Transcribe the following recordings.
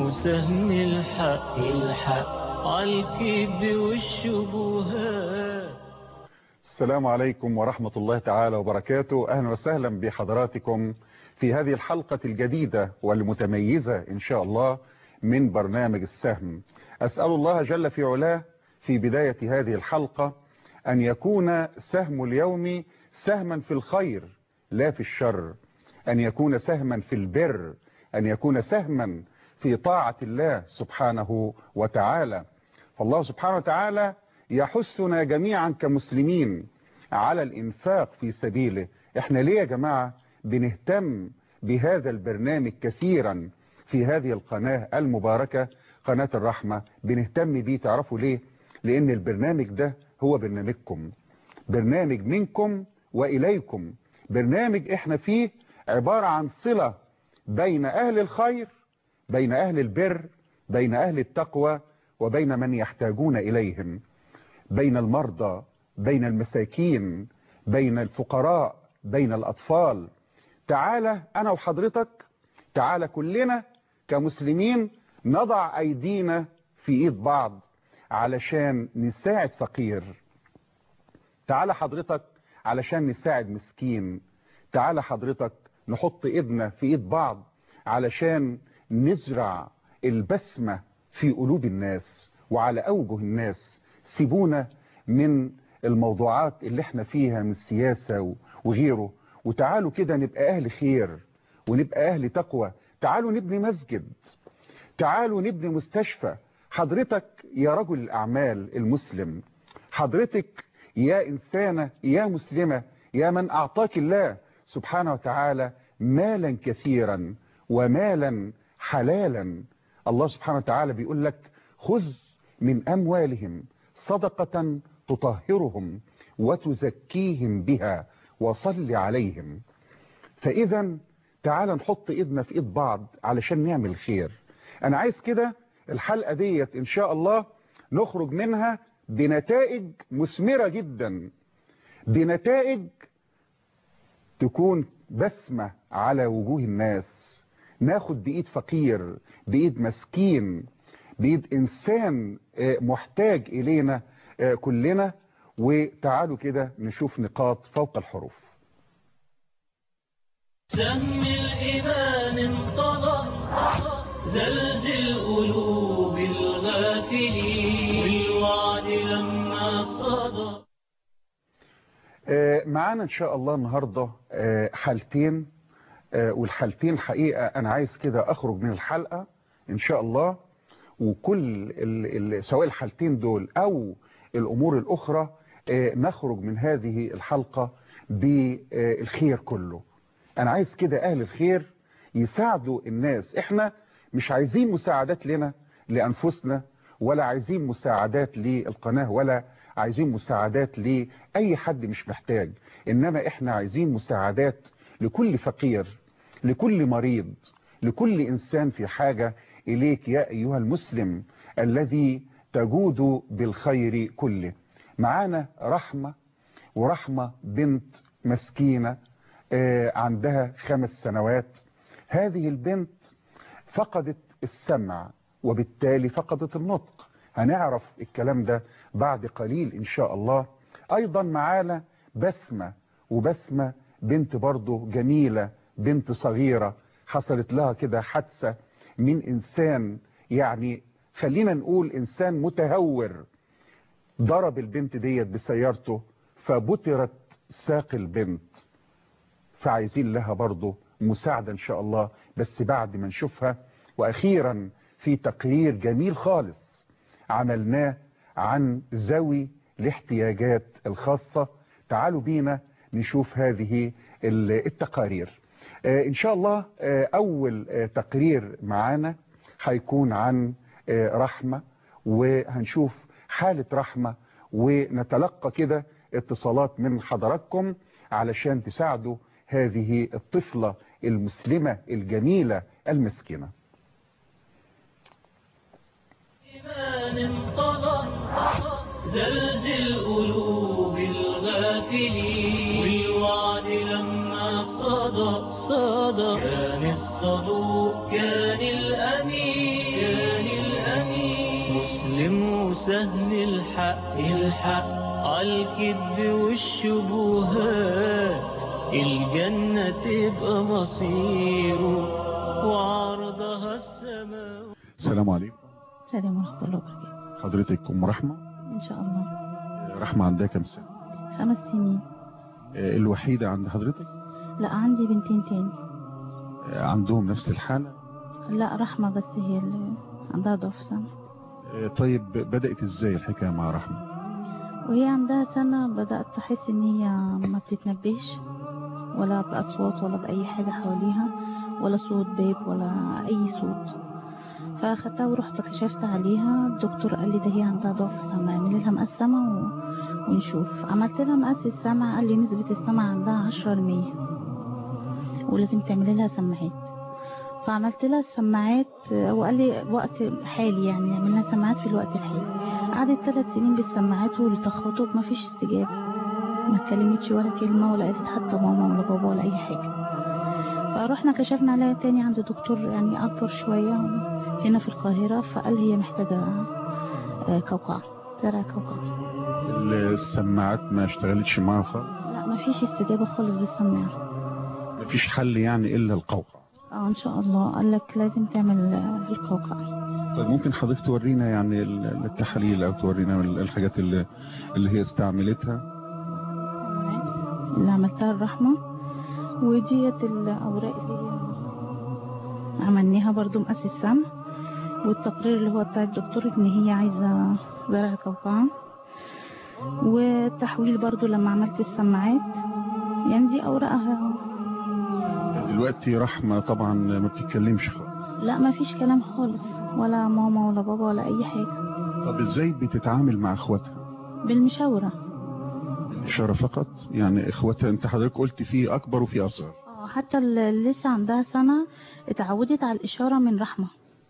سهم الحق الحق عالكذب والشبهات السلام عليكم ورحمة الله تعالى وبركاته أهلا وسهلا بحضراتكم في هذه الحلقة الجديدة والمتميزة إن شاء الله من برنامج السهم أسأل الله جل في علاه في بداية هذه الحلقة أن يكون سهم اليوم سهما في الخير لا في الشر أن يكون سهما في البر أن يكون سهما في طاعة الله سبحانه وتعالى فالله سبحانه وتعالى يحثنا جميعا كمسلمين على الإنفاق في سبيله احنا ليه يا جماعة بنهتم بهذا البرنامج كثيرا في هذه القناة المباركة قناة الرحمة بنهتم بيه تعرفوا ليه لأن البرنامج ده هو برنامجكم برنامج منكم وإليكم برنامج احنا فيه عبارة عن صلة بين أهل الخير بين أهل البر بين أهل التقوى وبين من يحتاجون إليهم بين المرضى بين المساكين بين الفقراء بين الأطفال تعالى أنا وحضرتك تعالى كلنا كمسلمين نضع أيدينا في إيد بعض علشان نساعد فقير تعالى حضرتك علشان نساعد مسكين تعالى حضرتك نحط ايدنا في ايد بعض علشان نزرع البسمة في قلوب الناس وعلى اوجه الناس سيبونا من الموضوعات اللي احنا فيها من السياسة وغيره وتعالوا كده نبقى اهل خير ونبقى اهل تقوى تعالوا نبني مسجد تعالوا نبني مستشفى حضرتك يا رجل الاعمال المسلم حضرتك يا انسانة يا مسلمة يا من اعطاك الله سبحانه وتعالى مالا كثيرا ومالا حلالا الله سبحانه وتعالى بيقول لك خذ من أموالهم صدقة تطهرهم وتزكيهم بها وصل عليهم فإذا تعال نحط إيدنا في إيد بعض علشان نعمل خير أنا عايز كده الحلقة ديت إن شاء الله نخرج منها بنتائج مثمرة جدا بنتائج تكون بسمة على وجوه الناس ناخد بإيد فقير بإيد مسكين بإيد إنسان محتاج إلينا كلنا وتعالوا كده نشوف نقاط فوق الحروف سهم الإيمان انطلق زلزل قلوب الغافلين بالوعد لما صدق معانا ان شاء الله النهاردة حالتين والحالتين حقيقة انا عايز كده اخرج من الحلقة ان شاء الله وكل ال ال سواء الحالتين دول او الامور الاخرى نخرج من هذه الحلقة بالخير كله انا عايز كده اهل الخير يساعدوا الناس احنا مش عايزين مساعدات لنا لانفسنا ولا عايزين مساعدات للقناة ولا عايزين مساعدات لأي حد مش محتاج إنما إحنا عايزين مساعدات لكل فقير لكل مريض لكل إنسان في حاجة إليك يا أيها المسلم الذي تجود بالخير كله معانا رحمة ورحمة بنت مسكينة عندها خمس سنوات هذه البنت فقدت السمع وبالتالي فقدت النطق هنعرف الكلام ده بعد قليل إن شاء الله أيضا معانا بسمة وبسمة بنت برضه جميلة بنت صغيرة حصلت لها كده حادثة من إنسان يعني خلينا نقول إنسان متهور ضرب البنت ديت بسيارته فبترت ساق البنت فعايزين لها برضه مساعدة إن شاء الله بس بعد ما نشوفها وأخيرا في تقرير جميل خالص عملناه عن ذوي الاحتياجات الخاصة تعالوا بينا نشوف هذه التقارير ان شاء الله اول تقرير معانا هيكون عن رحمة وهنشوف حالة رحمة ونتلقى كده اتصالات من حضراتكم علشان تساعدوا هذه الطفلة المسلمة الجميلة المسكينة إيمان انطلق زلزل قلوب الغافلين والوعد لما صدق صدق كان الصدوق كان الأمين سهل الحق الحق عالكذب والشبهات الجنة تبقى مصيره وعرضها السماء السلام عليكم السلام ورحمة الله وبركاته حضرتك ام رحمه إن شاء الله رحمه عندها كام سنه خمس سنين آه، الوحيده عند حضرتك لا عندي بنتين تاني آه، عندهم نفس الحاله لا رحمة بس هي اللي عندها ضعف سنة آه، طيب بدات ازاي الحكايه مع رحمه وهي عندها سنة بدأت تحس إن هي ما بتتنبهش ولا بأصوات ولا بأي حاجة حواليها ولا صوت باب ولا أي صوت فأخدتها ورحت كشفت عليها الدكتور قال لي ده هي عندها ضعف سمع اعملي لها مقاس سمع و... ونشوف عملت لها مقاس السمع قال لي نسبة السمع عندها 10 المية ولازم تعملي لها سماعات فعملت لها السماعات وقال لي وقت حالي يعني نعمل لها سماعات في الوقت الحالي قعدت ثلاث سنين بالسماعات والتخاطب مفيش استجابة ما اتكلمتش ولا كلمة ولا قالت حتى ماما ولا بابا ولا أي حاجة فروحنا كشفنا عليها تاني عند دكتور يعني أكبر شوية هنا في القاهرة فقال هي محتاجة آه، قوقعة زرع قوقعة السماعات ما اشتغلتش معاها خالص لا مفيش استجابة خالص بالسماعة مفيش حل يعني الا القوقعه اه ان شاء الله قال لك لازم تعمل آه، القوقعة طيب ممكن حضرتك تورينا يعني ال- التحاليل او تورينا ال- الحاجات اللي اللي هي استعملتها اللي عملتها الرحمة وديت الأوراق اللي هي عملناها برضو مقاس السمع والتقرير اللي هو بتاع الدكتور ان هي عايزة زرع قوقعة والتحويل برضو لما عملت السماعات يعني دي أوراقها دلوقتي رحمه طبعا ما بتتكلمش خالص لا ما فيش كلام خالص ولا ماما ولا بابا ولا أي حاجة طب ازاي بتتعامل مع اخواتها بالمشاورة اشاره فقط يعني اخواتها انت حضرتك قلت في اكبر وفي اصغر اه حتى اللي لسه عندها سنة اتعودت على الإشارة من رحمة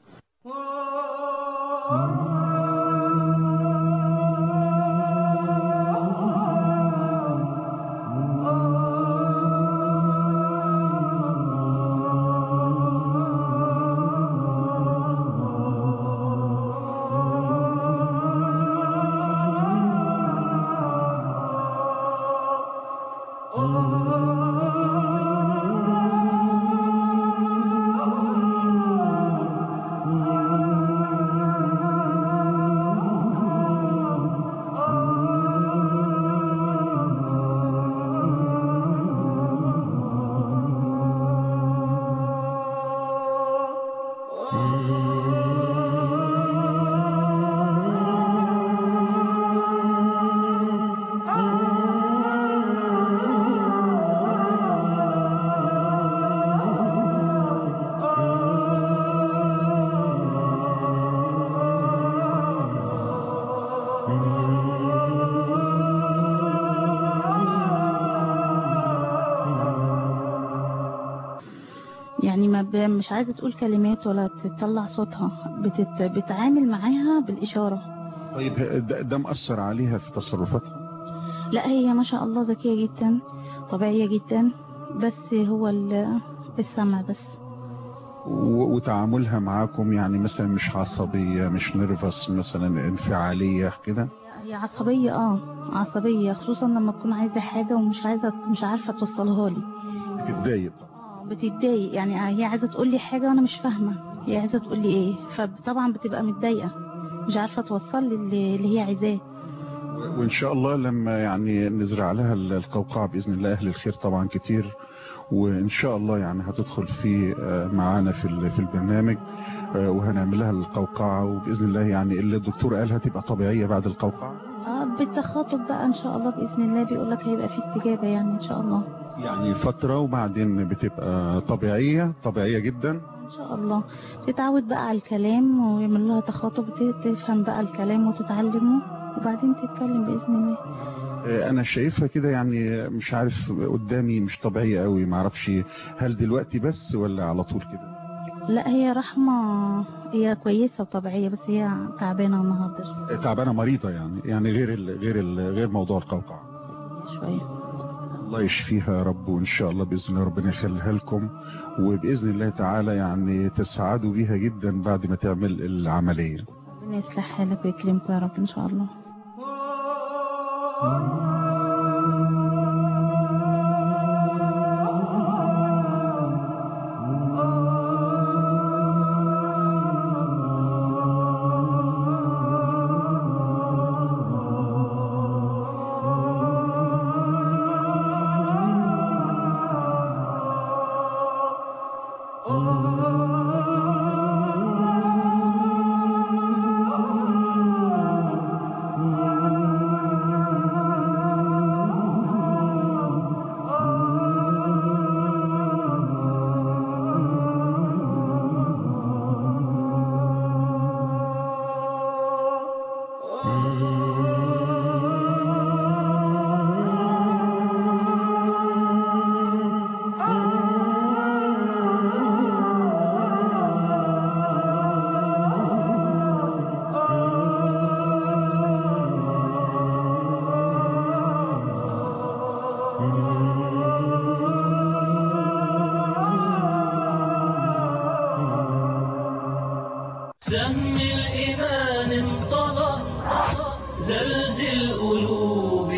يعني ما ب... مش عايزة تقول كلمات ولا تطلع صوتها بتت... بتعامل معاها بالإشارة طيب ده, ده مأثر عليها في تصرفاتها لا هي ما شاء الله ذكية جدا طبيعية جدا بس هو ال- السمع بس و- وتعاملها معاكم يعني مثلا مش عصبية مش نرفس مثلا انفعالية كده هي عصبية اه عصبية خصوصا لما تكون عايزة حاجة ومش عايزة مش عارفة توصلها لي بتتضايق طبعا آه، بتتضايق يعني هي عايزة تقول لي حاجة وانا مش فاهمة هي عايزة تقول لي ايه فطبعا بتبقى متضايقة مش عارفة توصل لي اللي اللي هي عايزاه و- وان شاء الله لما يعني نزرع لها ال- القوقعة بإذن الله أهل الخير طبعا كتير وان شاء الله يعني هتدخل في آه، معانا في ال- في البرنامج آه، وهنعمل لها القوقعة وبإذن الله يعني اللي الدكتور قالها تبقى طبيعية بعد القوقعة اه بالتخاطب بقى ان شاء الله باذن الله بيقول لك هيبقى في استجابه يعني ان شاء الله يعني فترة وبعدين بتبقى طبيعية طبيعية جدا ان شاء الله تتعود بقى على الكلام ويعمل لها تخاطب ت- تفهم بقى الكلام وتتعلمه وبعدين تتكلم باذن الله آه، انا شايفها كده يعني مش عارف قدامي مش طبيعية قوي معرفش هل دلوقتي بس ولا على طول كده لا هي رحمه هي كويسه وطبيعيه بس هي تعبانه النهارده آه، تعبانة مريضة يعني يعني غير ال غير ال غير موضوع القوقعة شويه الله يشفيها يا رب وان شاء الله باذن الله ربنا يخليها لكم وباذن الله تعالى يعني تسعدوا بيها جدا بعد ما تعمل العمليه ربنا يصلح حالك ويكرمك يا رب ان شاء الله سهم الإيمان انطلق زلزل قلوب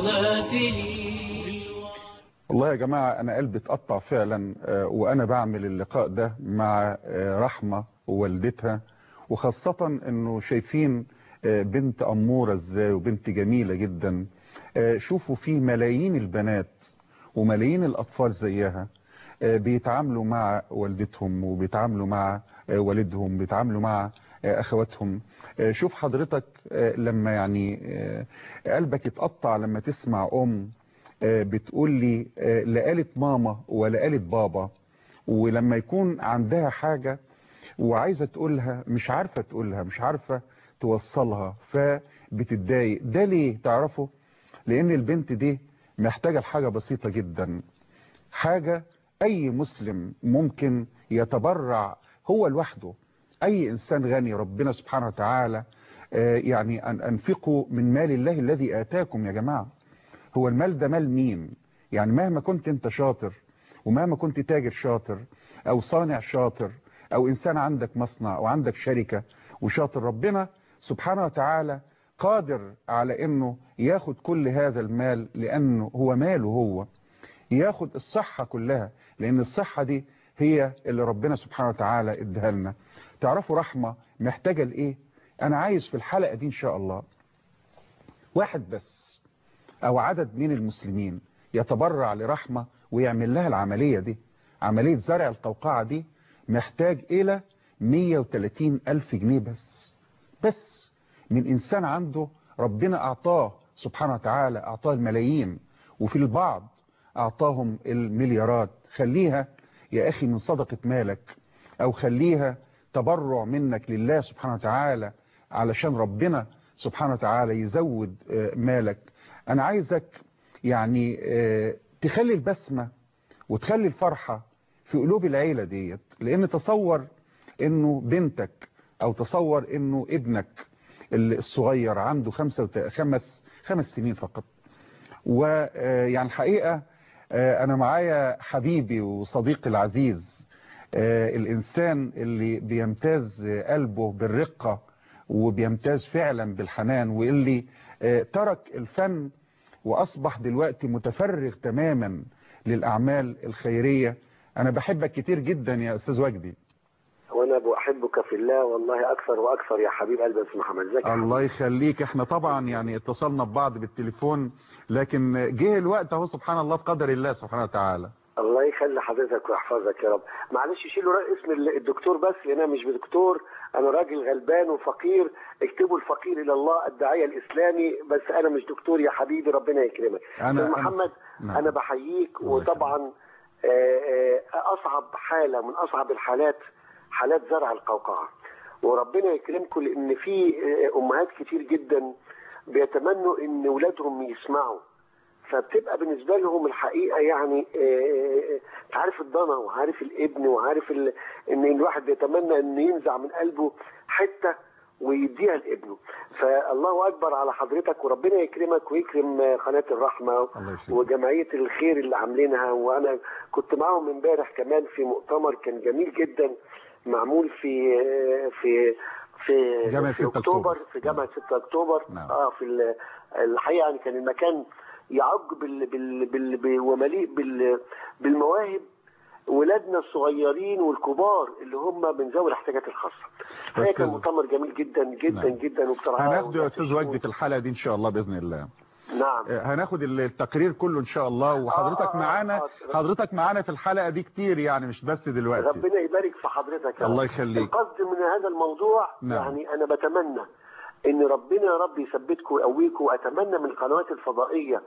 الغافلين والله يا جماعة أنا قلبي اتقطع فعلا آه، وأنا بعمل اللقاء ده مع آه، رحمة ووالدتها وخاصة أنه شايفين آه، بنت أمورة إزاي وبنت جميلة جدا آه، شوفوا في ملايين البنات وملايين الأطفال زيها آه، بيتعاملوا مع والدتهم وبيتعاملوا مع آه، والدهم بيتعاملوا مع آه، أخواتهم آه، شوف حضرتك آه، لما يعني آه، قلبك يتقطع لما تسمع أم آه، بتقول لي آه، لا قالت ماما ولا قالت بابا ولما يكون عندها حاجة وعايزة تقولها مش عارفة تقولها مش عارفة توصلها فبتتضايق ده ليه تعرفوا لان البنت دي محتاجة لحاجة بسيطة جدا حاجة اي مسلم ممكن يتبرع هو لوحده اي انسان غني ربنا سبحانه وتعالى آه، يعني ان انفقوا من مال الله الذي اتاكم يا جماعة هو المال ده مال مين يعني مهما كنت انت شاطر ومهما كنت تاجر شاطر او صانع شاطر او انسان عندك مصنع او عندك شركة وشاطر ربنا سبحانه وتعالى قادر على انه ياخد كل هذا المال لانه هو ماله هو ياخد الصحة كلها لان الصحة دي هي اللي ربنا سبحانه وتعالى ادها لنا تعرفوا رحمة محتاجة لايه انا عايز في الحلقة دي ان شاء الله واحد بس او عدد من المسلمين يتبرع لرحمة ويعمل لها العملية دي عملية زرع القوقعة دي محتاج الى 130 الف جنيه بس بس من انسان عنده ربنا اعطاه سبحانه وتعالى اعطاه الملايين وفي البعض اعطاهم المليارات خليها يا اخي من صدقة مالك او خليها تبرع منك لله سبحانه وتعالى علشان ربنا سبحانه وتعالى يزود آه، مالك انا عايزك يعني آه، تخلي البسمة وتخلي الفرحة في قلوب العيلة ديت لان تصور انه بنتك او تصور انه ابنك الصغير عنده خمسة وت... خمس خمس سنين فقط ويعني الحقيقة آه، انا معايا حبيبي وصديقي العزيز آه، الانسان اللي بيمتاز قلبه بالرقة وبيمتاز فعلا بالحنان واللي آه، ترك الفن واصبح دلوقتي متفرغ تماما للاعمال الخيرية انا بحبك كتير جدا يا استاذ وجدي وانا بحبك في الله والله اكثر واكثر يا حبيب قلبي يا استاذ محمد ازيك يا الله يخليك احنا طبعا يعني اتصلنا ببعض بالتليفون لكن جه الوقت اهو سبحان الله بقدر الله سبحانه وتعالى الله يخلي حضرتك ويحفظك يا رب معلش شيلوا رأي اسم ال- الدكتور بس لان انا مش دكتور انا راجل غلبان وفقير اكتبوا الفقير الى الله الداعيه الاسلامي بس انا مش دكتور يا حبيبي ربنا يكرمك أنا- أستاذ أنا- محمد نعم. انا بحييك الله وطبعا آه، آه، اصعب حاله من اصعب الحالات حالات زرع القوقعه وربنا يكرمكم لان في آه، امهات كتير جدا بيتمنوا ان ولادهم يسمعوا فبتبقى بالنسبة لهم الحقيقة يعني آه، آه، عارف الضنا وعارف الابن وعارف ال... ان الواحد بيتمنى ان ينزع من قلبه حتة ويديها لابنه فالله اكبر على حضرتك وربنا يكرمك ويكرم آه، قناة الرحمة الله يخليك. وجمعية الخير اللي عاملينها وانا كنت معاهم امبارح كمان في مؤتمر كان جميل جدا معمول في آه، في في جامعة في 6 اكتوبر أكتوبر. في جامعه 6 اكتوبر نعم. اه في ال- الحقيقه يعني كان المكان يعج بال بال بال بال ومليء بال بالمواهب ولادنا الصغيرين والكبار اللي هم من ذوي الاحتياجات الخاصه. الحقيقه كان أستاذ- مؤتمر جميل جدا جدا نعم. جدا وبصراحه هناخد يا استاذ وجدي في الحلقه دي ان شاء الله باذن الله نعم آه، هناخد التقرير كله ان شاء الله آه، وحضرتك آه، معانا آه. حضرتك معانا في الحلقه دي كتير يعني مش بس دلوقتي ربنا يبارك في حضرتك يا الله رب. يخليك. القصد من هذا الموضوع نعم. يعني انا بتمنى ان ربنا يا رب يثبتكم ويقويكم واتمنى من القنوات الفضائيه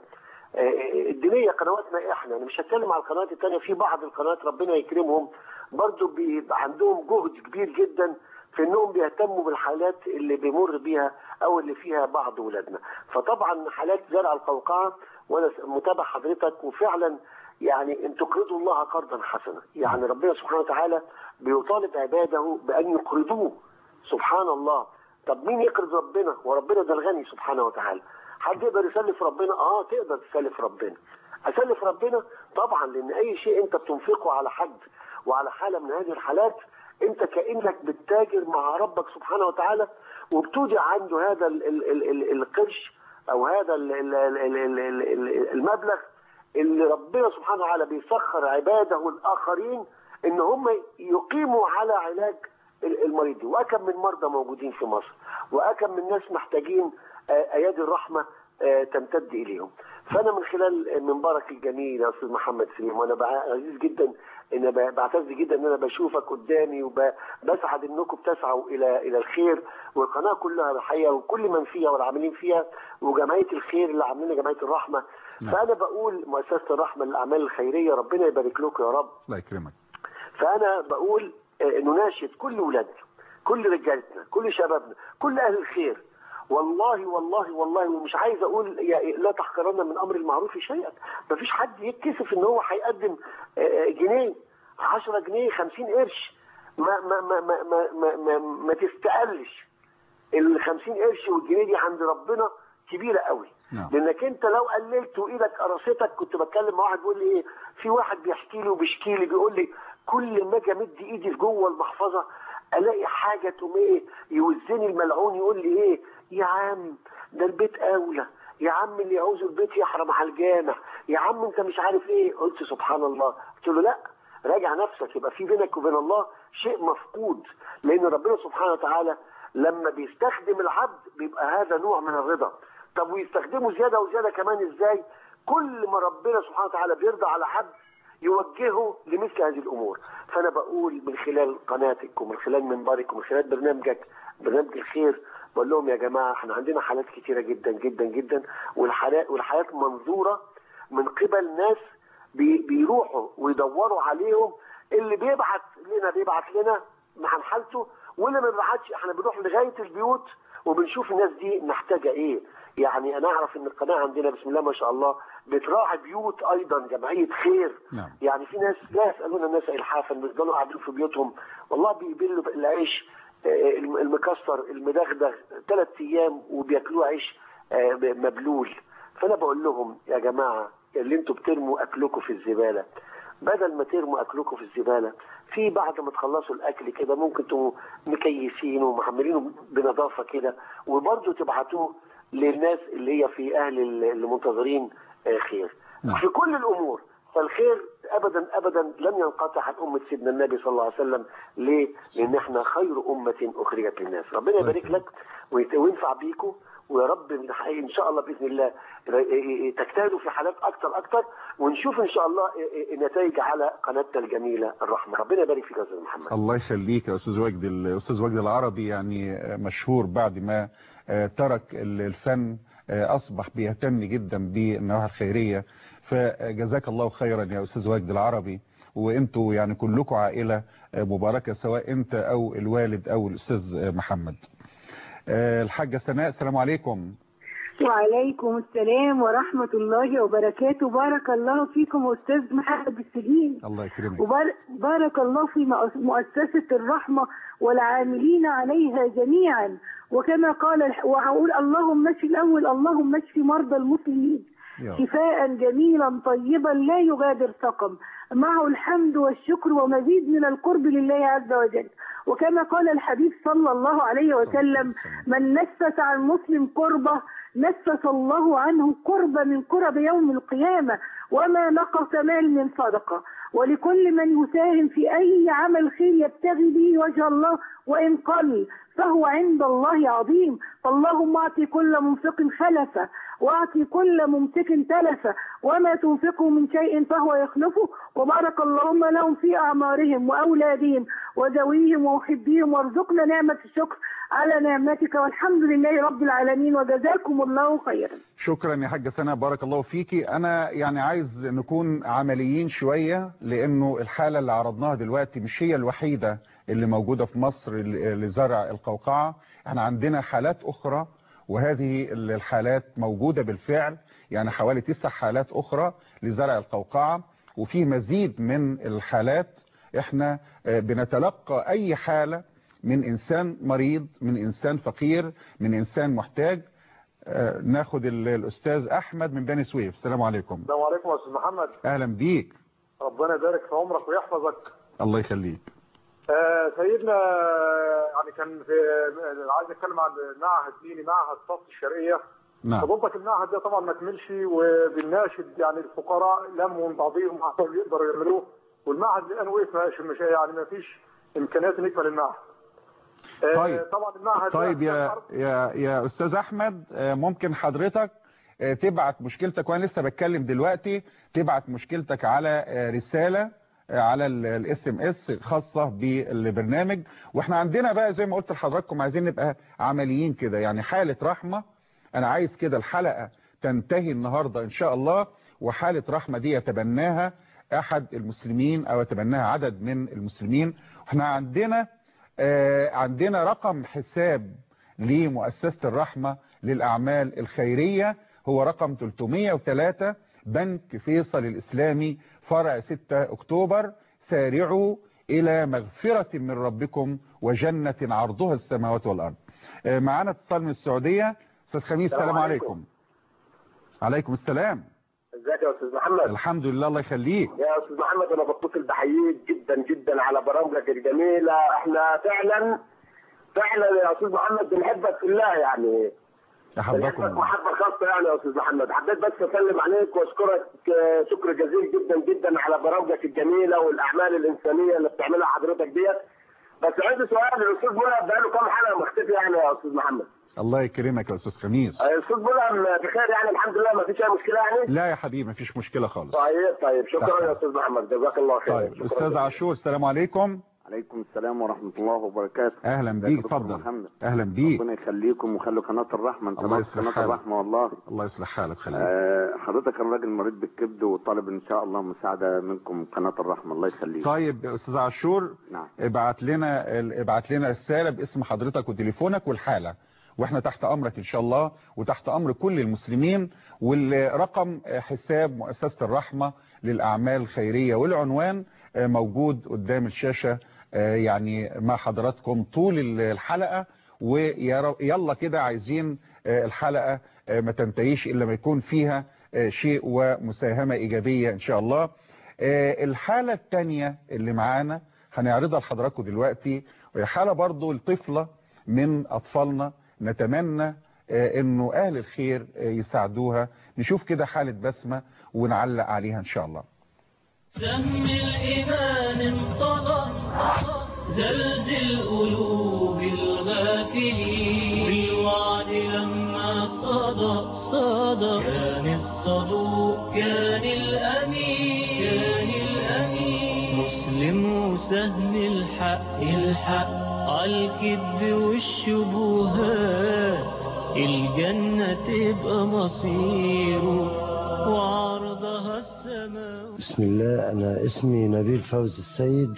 آه، الدينيه قنواتنا احنا انا مش هتكلم على القنوات الثانيه في بعض القنوات ربنا يكرمهم برضو بيبقى عندهم جهد كبير جدا في انهم بيهتموا بالحالات اللي بيمر بيها او اللي فيها بعض ولادنا فطبعا حالات زرع القوقعه وانا متابع حضرتك وفعلا يعني ان تقرضوا الله قرضا حسنا يعني ربنا سبحانه وتعالى بيطالب عباده بان يقرضوه سبحان الله طب مين يقرض ربنا وربنا ده الغني سبحانه وتعالى حد يقدر يسلف ربنا اه تقدر تسلف ربنا اسلف ربنا طبعا لان اي شيء انت بتنفقه على حد وعلى حاله من هذه الحالات انت كانك بتتاجر مع ربك سبحانه وتعالى وبتودع عنده هذا ال- ال- ال- ال- القرش او هذا ال- ال- ال- ال- ال- ال- المبلغ اللي ربنا سبحانه وتعالى بيسخر عباده الاخرين ان هم يقيموا على علاج ال- المريض دي واكم من مرضى موجودين في مصر واكم من ناس محتاجين آه، ايادي الرحمه آه، تمتد اليهم فانا من خلال منبرك الجميل يا استاذ محمد سليم وانا بع- عزيز جدا ان ب- بعتز جدا ان انا بشوفك قدامي وبسعد انكم بتسعوا الى الى الخير والقناه كلها الحقيقه وكل من فيها والعاملين فيها وجمعيه الخير اللي عاملين جمعيه الرحمه نعم. فانا بقول مؤسسه الرحمه للاعمال الخيريه ربنا يبارك لكم يا رب الله يكرمك فانا بقول آه، نناشد كل ولادنا كل رجالتنا كل شبابنا كل اهل الخير والله والله والله ومش عايز اقول يا- لا تحقرن من امر المعروف شيئا مفيش حد يتكسف ان هو هيقدم آه، جنيه 10 جنيه 50 قرش ما ما ما ما ما, ما, ما, ما تستقلش ال 50 قرش والجنيه دي عند ربنا كبيره قوي نعم. لانك انت لو قللت وايدك قراصتك كنت بتكلم مع واحد بيقول لي ايه في واحد بيحكي لي وبيشكي لي بيقول لي كل ما اجي امد ايدي جوه المحفظه الاقي حاجه تقوم ايه يوزني الملعون يقول لي ايه يا عم ده البيت اولى يا عم اللي يعوز البيت يحرم على الجامع يا عم انت مش عارف ايه قلت سبحان الله قلت له لا راجع نفسك يبقى في بينك وبين الله شيء مفقود لان ربنا سبحانه وتعالى لما بيستخدم العبد بيبقى هذا نوع من الرضا طب ويستخدمه زياده وزياده كمان ازاي كل ما ربنا سبحانه وتعالى بيرضى على عبد يوجهه لمثل هذه الامور فانا بقول من خلال قناتك ومن خلال منبرك ومن خلال برنامجك برنامج الخير بقول لهم يا جماعه احنا عندنا حالات كتيره جدا جدا جدا والحالات والحالات منظوره من قبل ناس بي بيروحوا ويدوروا عليهم اللي بيبعت لنا بيبعت لنا عن حالته واللي ما بيبعتش احنا بنروح لغايه البيوت وبنشوف الناس دي محتاجه ايه يعني انا اعرف ان القناه عندنا بسم الله ما شاء الله بتراعي بيوت ايضا جمعيه خير نعم. يعني في ناس لا يسالون الناس الحافا بيفضلوا قاعدين في بيوتهم والله بيبلوا العيش آه، المكسر المدغدغ ثلاث ايام وبياكلوه عيش آه، مبلول فانا بقول لهم يا جماعه اللي انتوا بترموا اكلكم في الزباله بدل ما ترموا اكلكم في الزباله في بعد ما تخلصوا الاكل كده ممكن تبقوا مكيسينه ومحملينه بنظافه كده وبرضه تبعتوه للناس اللي هي في اهل المنتظرين آه، خير نعم. في كل الامور فالخير ابدا ابدا لن ينقطع عن امه سيدنا النبي صلى الله عليه وسلم ليه؟ لان احنا خير امه اخرجت للناس ربنا يبارك لك ويت- وينفع بيكم ويا رب من حقيقي ان شاء الله باذن الله ر- تجتهدوا في حالات اكتر اكتر ونشوف ان شاء الله نتائج على قناتنا الجميله الرحمه ربنا يبارك فيك يا استاذ محمد الله يخليك يا استاذ وجدي الاستاذ وجدي العربي يعني مشهور بعد ما آه، ترك ال- الفن آه، اصبح بيهتم جدا بالنواحي الخيريه فجزاك الله خيرا يا استاذ وجدي العربي وانتوا يعني كلكم عائله آه، مباركه سواء انت او الوالد او الاستاذ آه، محمد آه، الحاجه سناء السلام عليكم وعليكم السلام ورحمة الله وبركاته بارك الله فيكم أستاذ محمد السجين الله يكرمك وبارك الله في مؤس- مؤسسة الرحمة والعاملين عليها جميعا وكما قال الح- وهقول اللهم اشف الأول اللهم اشف مرضى المسلمين يا رب. شفاء جميلا طيبا لا يغادر سقم معه الحمد والشكر ومزيد من القرب لله عز وجل وكما قال الحبيب صلى الله عليه وسلم من نفس عن مسلم كربة نفس الله عنه كربة من كرب يوم القيامة وما نقص مال من صدقة ولكل من يساهم في أي عمل خير يبتغي به وجه الله وإن قل فهو عند الله عظيم فاللهم أعطي كل منفق خلفه وأعطي كل ممسك تلفه وما تنفقوا من شيء فهو يخلفه وبارك اللهم لهم في أعمارهم وأولادهم وذويهم ومحبيهم وارزقنا نعمة الشكر على نعمتك والحمد لله رب العالمين وجزاكم الله خيرا شكرا يا حاجة سنة بارك الله فيكي أنا يعني عايز نكون عمليين شوية لأنه الحالة اللي عرضناها دلوقتي مش هي الوحيدة اللي موجودة في مصر ل- لزرع القوقعة احنا عندنا حالات أخرى وهذه الحالات موجودة بالفعل يعني حوالي تسع حالات أخرى لزرع القوقعة وفي مزيد من الحالات احنا آه، بنتلقى أي حالة من إنسان مريض من إنسان فقير من إنسان محتاج آه، ناخد ال- الأستاذ أحمد من بني سويف السلام عليكم السلام عليكم يا استاذ محمد أهلا بيك ربنا يبارك في عمرك ويحفظك الله يخليك آه سيدنا آه، يعني كان في عايز اتكلم عن معهد ديني معهد صف الشرقيه نعم فضلتك المعهد ده طبعا ما كملش وبنناشد يعني الفقراء لموا من بعضهم عشان يقدروا يعملوه والمعهد الان وقف مش مش يعني ما فيش امكانيات نكمل المعهد آه، طيب. طبعا المعهد ده طيب يا أرض- يا يا استاذ احمد آه، ممكن حضرتك آه، تبعت مشكلتك وانا لسه بتكلم دلوقتي تبعت مشكلتك على آه، رساله آه، على الاس ام اس خاصه بالبرنامج واحنا عندنا بقى زي ما قلت لحضراتكم عايزين نبقى عمليين كده يعني حاله رحمه انا عايز كده الحلقه تنتهي النهارده ان شاء الله وحاله رحمه دي يتبناها احد المسلمين او يتبناها عدد من المسلمين احنا عندنا آه، عندنا رقم حساب لمؤسسة الرحمة للأعمال الخيرية هو رقم 303 بنك فيصل الإسلامي فرع 6 أكتوبر سارعوا إلى مغفرة من ربكم وجنة عرضها السماوات والأرض آه، معانا اتصال من السعودية أستاذ خميس السلام السلام عليكم. عليكم عليكم السلام ازيك يا استاذ محمد الحمد لله الله يخليك يا استاذ محمد انا بتصل بحييك جدا جدا على برامجك الجميله احنا فعلا فعلا يا استاذ محمد بنحبك في الله يعني أحبكم بنحبك الله. محبه خاصه يعني يا استاذ محمد حبيت بس اسلم عليك واشكرك آه، شكر جزيل جدا جدا على برامجك الجميله والاعمال الانسانيه اللي بتعملها حضرتك ديت بس عندي سؤال الاستاذ ملهم بقاله كام حلقه مختفي يعني يا استاذ محمد الله يكرمك يا أستاذ خميس آه، الاستاذ ملهم بخير يعني الحمد لله ما فيش اي مشكله يعني لا يا حبيبي مفيش مشكلة خالص طيب طيب شكرا يا استاذ محمد جزاك الله خير طيب شكراً أستاذ جزيلاً. عاشور السلام عليكم عليكم السلام ورحمة الله وبركاته اهلا ازيك بيك يا دكتور اتفضل محمد؟ اهلا بيك ربنا يخليكم ويخلي قناة الرحمة انت الله ناصر يصلح قناة حالك. الرحمة والله الله يصلح حالك خليك آه حضرتك كان راجل مريض بالكبد وطالب ان شاء الله مساعدة منكم قناة الرحمة الله يخليك طيب يا استاذ عاشور نعم ابعت لنا ابعت لنا رساله باسم حضرتك وتليفونك والحاله واحنا تحت امرك ان شاء الله وتحت امر كل المسلمين والرقم حساب مؤسسه الرحمه للاعمال الخيريه والعنوان موجود قدام الشاشه يعني مع حضراتكم طول الحلقه ويلا كده عايزين الحلقه ما تنتهيش الا ما يكون فيها شيء ومساهمه ايجابيه ان شاء الله الحاله الثانيه اللي معانا هنعرضها لحضراتكم دلوقتي وهي حاله برضو الطفله من اطفالنا نتمنى انه اهل الخير يساعدوها نشوف كده حاله بسمه ونعلق عليها ان شاء الله سهم الإيمان انطلق زلزل قلوب الغافلين بالوعد لما صدى صدى كان الصدوق كان الأمين كان الأمين مسلم وسهم الحق الحق عالكذب والشبهات الجنة تبقى مصيره وعرضها السماء بسم الله أنا اسمي نبيل فوز السيد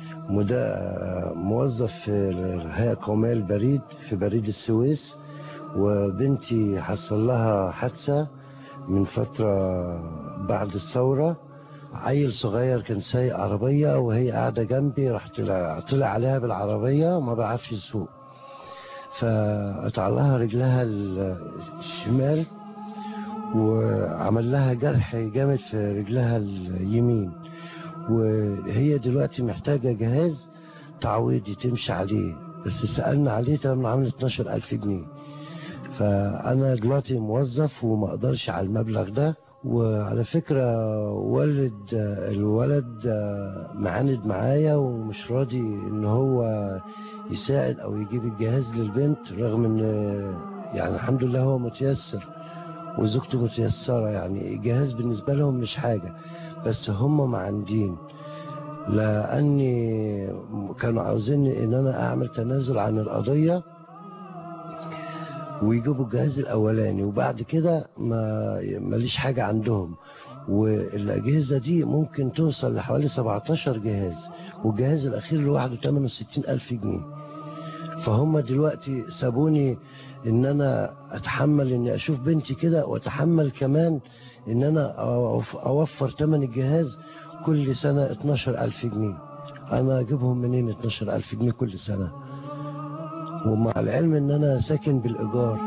مدا- موظف في الهيئة القومية للبريد في بريد السويس وبنتي حصل لها حادثة من فترة بعد الثورة عيل صغير كان سايق عربية وهي قاعدة جنبي راح طلع, طلع عليها بالعربية وما بعرفش يسوق فقطع لها رجلها الشمال وعمل لها جرح جامد في رجلها اليمين وهي دلوقتي محتاجة جهاز تعويضي تمشي عليه بس سألنا عليه تمام عامل 12000 جنيه فأنا دلوقتي موظف وما أقدرش على المبلغ ده وعلى فكرة والد الولد معاند معايا ومش راضي ان هو يساعد او يجيب الجهاز للبنت رغم ان يعني الحمد لله هو متيسر وزوجته متيسرة يعني الجهاز بالنسبة لهم مش حاجة بس هم معاندين لاني كانوا عاوزين ان انا اعمل تنازل عن القضية ويجيبوا الجهاز الاولاني وبعد كده ما ماليش حاجة عندهم والاجهزة دي ممكن توصل لحوالي 17 جهاز والجهاز الاخير لوحده 68 الف جنيه فهم دلوقتي سابوني ان انا اتحمل اني اشوف بنتي كده واتحمل كمان ان انا اوفر ثمن الجهاز كل سنة 12 الف جنيه انا اجيبهم منين 12 الف جنيه كل سنة ومع العلم ان انا ساكن بالايجار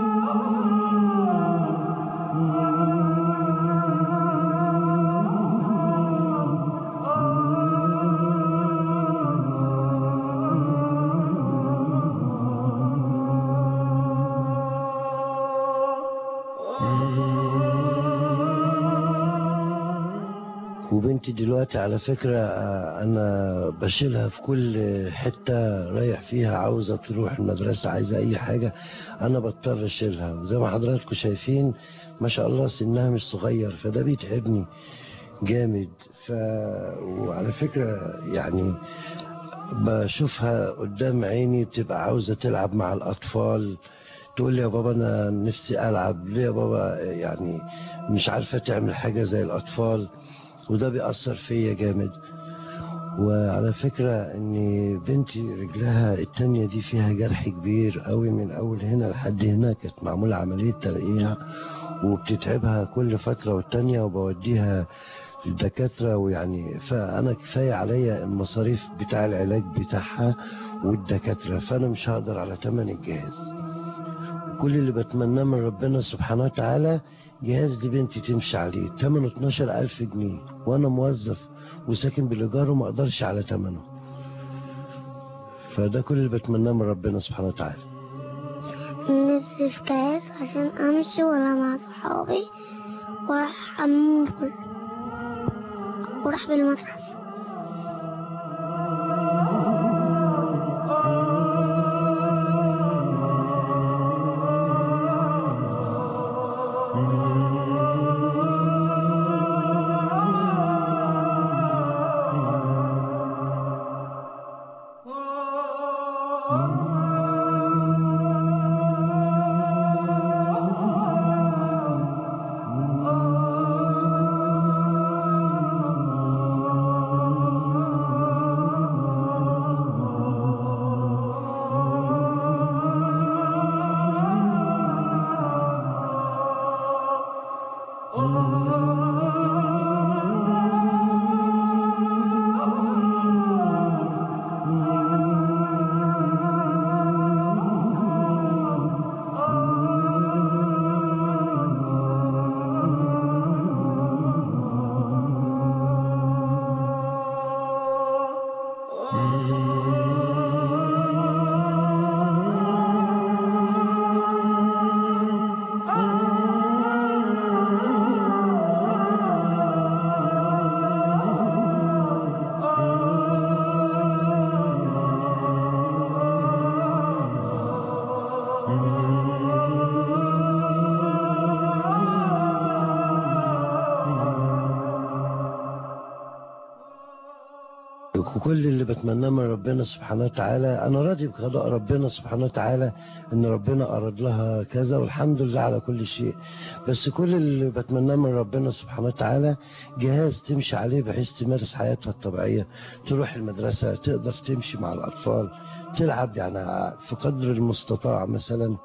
وبنتي دلوقتي على فكرة أنا بشيلها في كل حتة رايح فيها عاوزة تروح المدرسة عايزة أي حاجة أنا بضطر أشيلها زي ما حضراتكم شايفين ما شاء الله سنها مش صغير فده بيتعبني جامد ف... وعلى فكرة يعني بشوفها قدام عيني بتبقى عاوزة تلعب مع الأطفال تقول لي يا بابا أنا نفسي ألعب ليه يا بابا يعني مش عارفة تعمل حاجة زي الأطفال وده بيأثر فيا جامد وعلى فكرة ان بنتي رجلها التانية دي فيها جرح كبير قوي من اول هنا لحد هنا كانت معمولة عملية ترقيع وبتتعبها كل فترة والتانية وبوديها للدكاترة ويعني فانا كفاية عليا المصاريف بتاع العلاج بتاعها والدكاترة فانا مش هقدر على تمن الجهاز كل اللي بتمناه من ربنا سبحانه وتعالى جهاز لبنتي تمشي عليه تمنه 12 ألف جنيه وأنا موظف وساكن بالإيجار وما أقدرش على تمنه فده كل اللي بتمناه من ربنا سبحانه وتعالى نفسي في جهاز عشان أمشي ولا مع صحابي وأروح حمام وأروح بالمدرسة وكل اللي بتمناه من ربنا سبحانه وتعالى انا راضي بقضاء ربنا سبحانه وتعالى ان ربنا اراد لها كذا والحمد لله على كل شيء بس كل اللي بتمناه من ربنا سبحانه وتعالى جهاز تمشي عليه بحيث تمارس حياتها الطبيعية تروح المدرسة تقدر تمشي مع الاطفال تلعب يعني في قدر المستطاع مثلا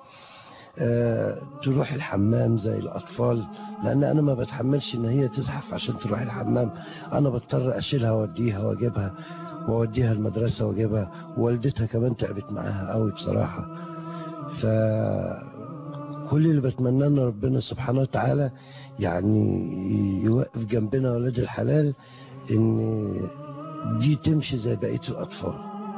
آه، تروح الحمام زي الأطفال لأن أنا ما بتحملش إن هي تزحف عشان تروح الحمام أنا بضطر أشيلها وأوديها وأجيبها وأوديها المدرسة وأجيبها والدتها كمان تعبت معاها قوي بصراحة ف كل اللي بتمناه ان ربنا سبحانه وتعالى يعني يوقف جنبنا ولاد الحلال ان دي تمشي زي بقيه الاطفال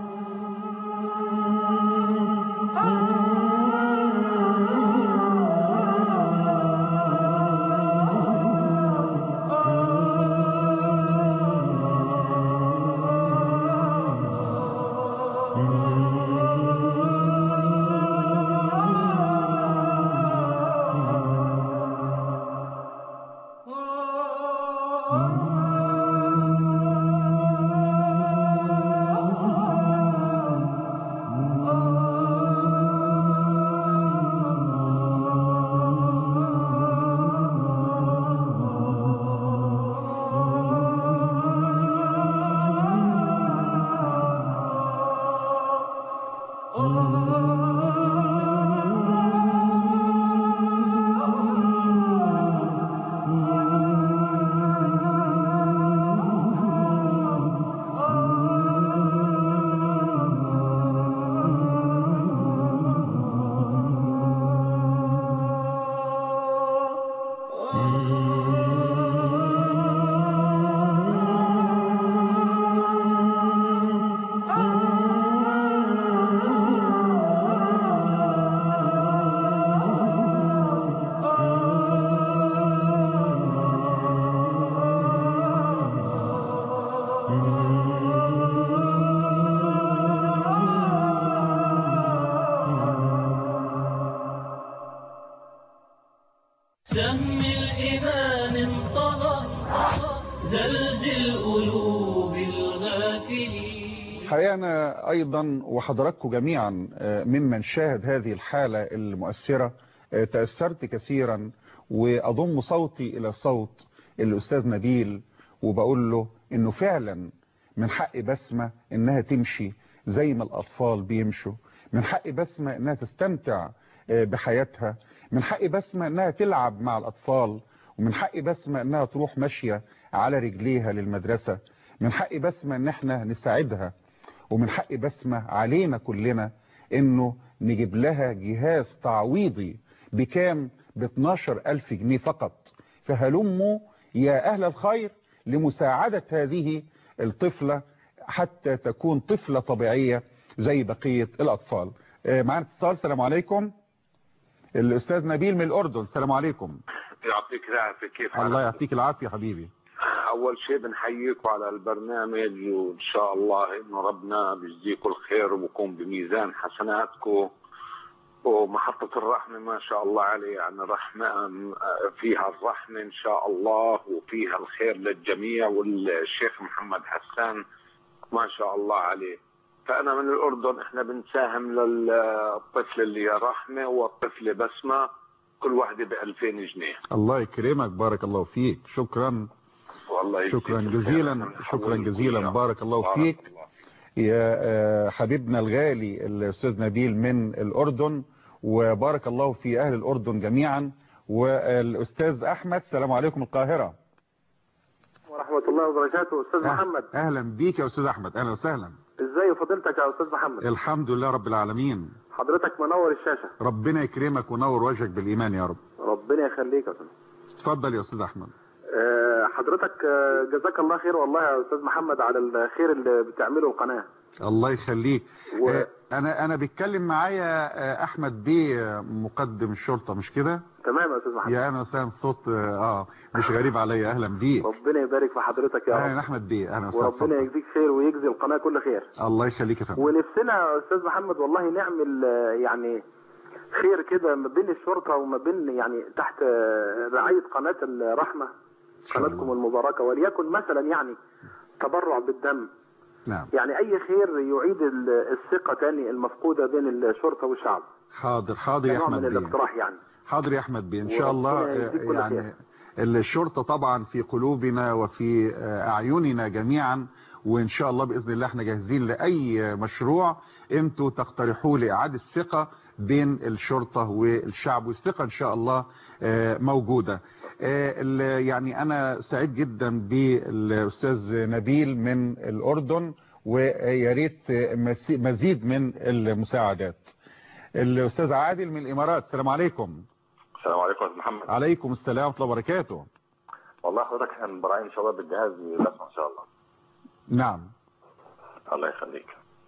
سهم الإيمان انطلق زلزل قلوب الغافلين حقيقة أنا أيضا وحضراتكم جميعا آه، ممن شاهد هذه الحالة المؤثرة آه، تأثرت كثيرا وأضم صوتي إلى صوت الأستاذ نبيل وبقول له إنه فعلا من حق بسمة إنها تمشي زي ما الأطفال بيمشوا من حق بسمة إنها تستمتع آه، بحياتها من حق بسمة إنها تلعب مع الأطفال ومن حق بسمة إنها تروح ماشية على رجليها للمدرسة من حق بسمة إن إحنا نساعدها ومن حق بسمة علينا كلنا إنه نجيب لها جهاز تعويضي بكام ب 12 ألف جنيه فقط فهلموا يا أهل الخير لمساعدة هذه الطفلة حتى تكون طفلة طبيعية زي بقية الأطفال آه، معنا اتصال السلام عليكم الأستاذ نبيل من الأردن السلام عليكم يعطيك العافية كيف الله حالك؟ يعطيك العافية حبيبي أول شيء بنحييكم على البرنامج وإن شاء الله إنه ربنا بيجزيكم الخير وبكون بميزان حسناتكم ومحطة الرحمة ما شاء الله عليه يعني رحمة فيها الرحمة إن شاء الله وفيها الخير للجميع والشيخ محمد حسان ما شاء الله عليه فأنا من الأردن إحنا بنساهم للطفل اللي رحمة والطفل بسمة كل واحدة ب 2000 جنيه الله يكرمك بارك الله فيك شكرا والله يجزيك شكرا الخير. جزيلا أنا شكرا بحولكم جزيلا إياه. بارك الله بارك فيك الله. يا آه، حبيبنا الغالي الأستاذ نبيل من الأردن وبارك الله في أهل الأردن جميعا والأستاذ أحمد السلام عليكم القاهرة ورحمة الله وبركاته أستاذ أه- محمد أهلا بيك يا أستاذ أحمد أهلا وسهلا ازاي فضيلتك يا أستاذ محمد الحمد لله رب العالمين حضرتك منور الشاشة ربنا يكرمك ونور وجهك بالإيمان يا رب ربنا يخليك يا أستاذ اتفضل يا أستاذ أحمد آه، حضرتك آه، جزاك الله خير والله يا أستاذ محمد على الخير اللي بتعمله القناة الله يخليك و- آه، انا انا بيتكلم معايا آه، احمد بيه آه، مقدم الشرطه مش كده تمام يا أستاذ محمد يا انا مثلا صوت اه آه، مش غريب عليا اهلا بيك ربنا يبارك في حضرتك يا اهلا رب احمد بيه اهلا وسهلا وربنا اتفضل. يجزيك خير ويجزي القناة كل خير الله يخليك يا فندم ونفسنا يا أستاذ محمد والله نعمل آه، يعني خير كده ما بين الشرطة وما بين يعني تحت آه، رعاية قناة الرحمة شاء الله. قناتكم المباركة وليكن مثلا يعني تبرع بالدم نعم يعني أي خير يعيد ال- الثقة تاني المفقودة بين الشرطة والشعب حاضر حاضر يا كنوع احمد من بيه الاقتراح يعني حاضر يا احمد بيه ان شاء وربنا الله يجزيك آه، كل يعني الشرطه طبعا في قلوبنا وفي آه، اعيننا جميعا وان شاء الله باذن الله احنا جاهزين لاي مشروع انتوا تقترحوه لاعاده الثقه بين الشرطه والشعب والثقه ان شاء الله آه، موجوده آه، ال- يعني انا سعيد جدا بالاستاذ نبيل من الاردن ويا ريت مزيد من المساعدات الاستاذ عادل من الامارات السلام عليكم السلام عليكم يا أستاذ محمد عليكم السلام ورحمة الله وبركاته والله حضرتك احنا مبرعين ان شاء الله بالجهاز بسمة ان شاء الله نعم الله يخليك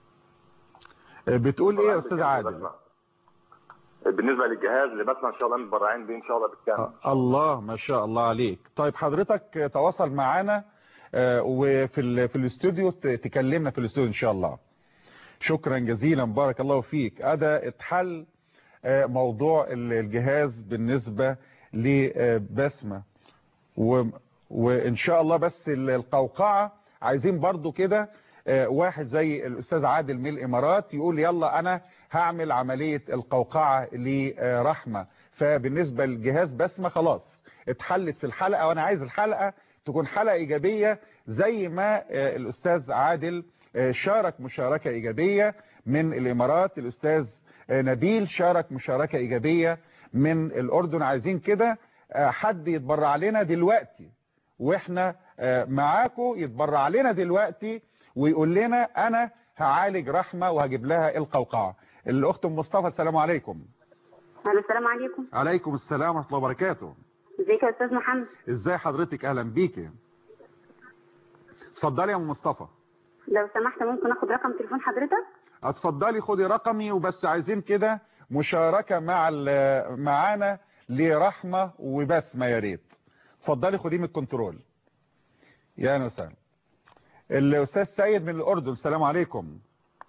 بتقول ايه يا استاذ عادل بالنسبه للجهاز اللي بسمع ان شاء الله متبرعين بيه ان شاء الله بالكامل الله ما شاء الله عليك طيب حضرتك تواصل معانا آه، وفي ال- في الاستوديو ت- تكلمنا في الاستوديو ان شاء الله شكرا جزيلا بارك الله فيك هذا اتحل آه، موضوع ال- الجهاز بالنسبة لبسمة و- وان شاء الله بس ال- القوقعة عايزين برضو كده آه، واحد زي الاستاذ عادل من الامارات يقول يلا انا هعمل عملية القوقعة لرحمة فبالنسبة للجهاز بسمة خلاص اتحلت في الحلقة وانا عايز الحلقة تكون حلقة ايجابية زي ما آه، الاستاذ عادل آه، شارك مشاركة ايجابية من الامارات الاستاذ آه، نبيل شارك مشاركة ايجابية من الاردن عايزين كده آه، حد يتبرع لنا دلوقتي واحنا آه، معاكم يتبرع لنا دلوقتي ويقول لنا انا هعالج رحمة وهجيب لها القوقعة الاخت ام مصطفى السلام عليكم الو السلام عليكم عليكم السلام ورحمة الله وبركاته ازيك يا استاذ محمد ازاي حضرتك اهلا بيكي اتفضلي يا ام مصطفى لو سمحت ممكن اخد رقم تليفون حضرتك اتفضلي خدي رقمي وبس عايزين كده مشاركة مع ال- معانا لرحمة وبسمة يا ريت اتفضلي خديه من الكنترول يا اهلا وسهلا الاستاذ سيد من الاردن السلام عليكم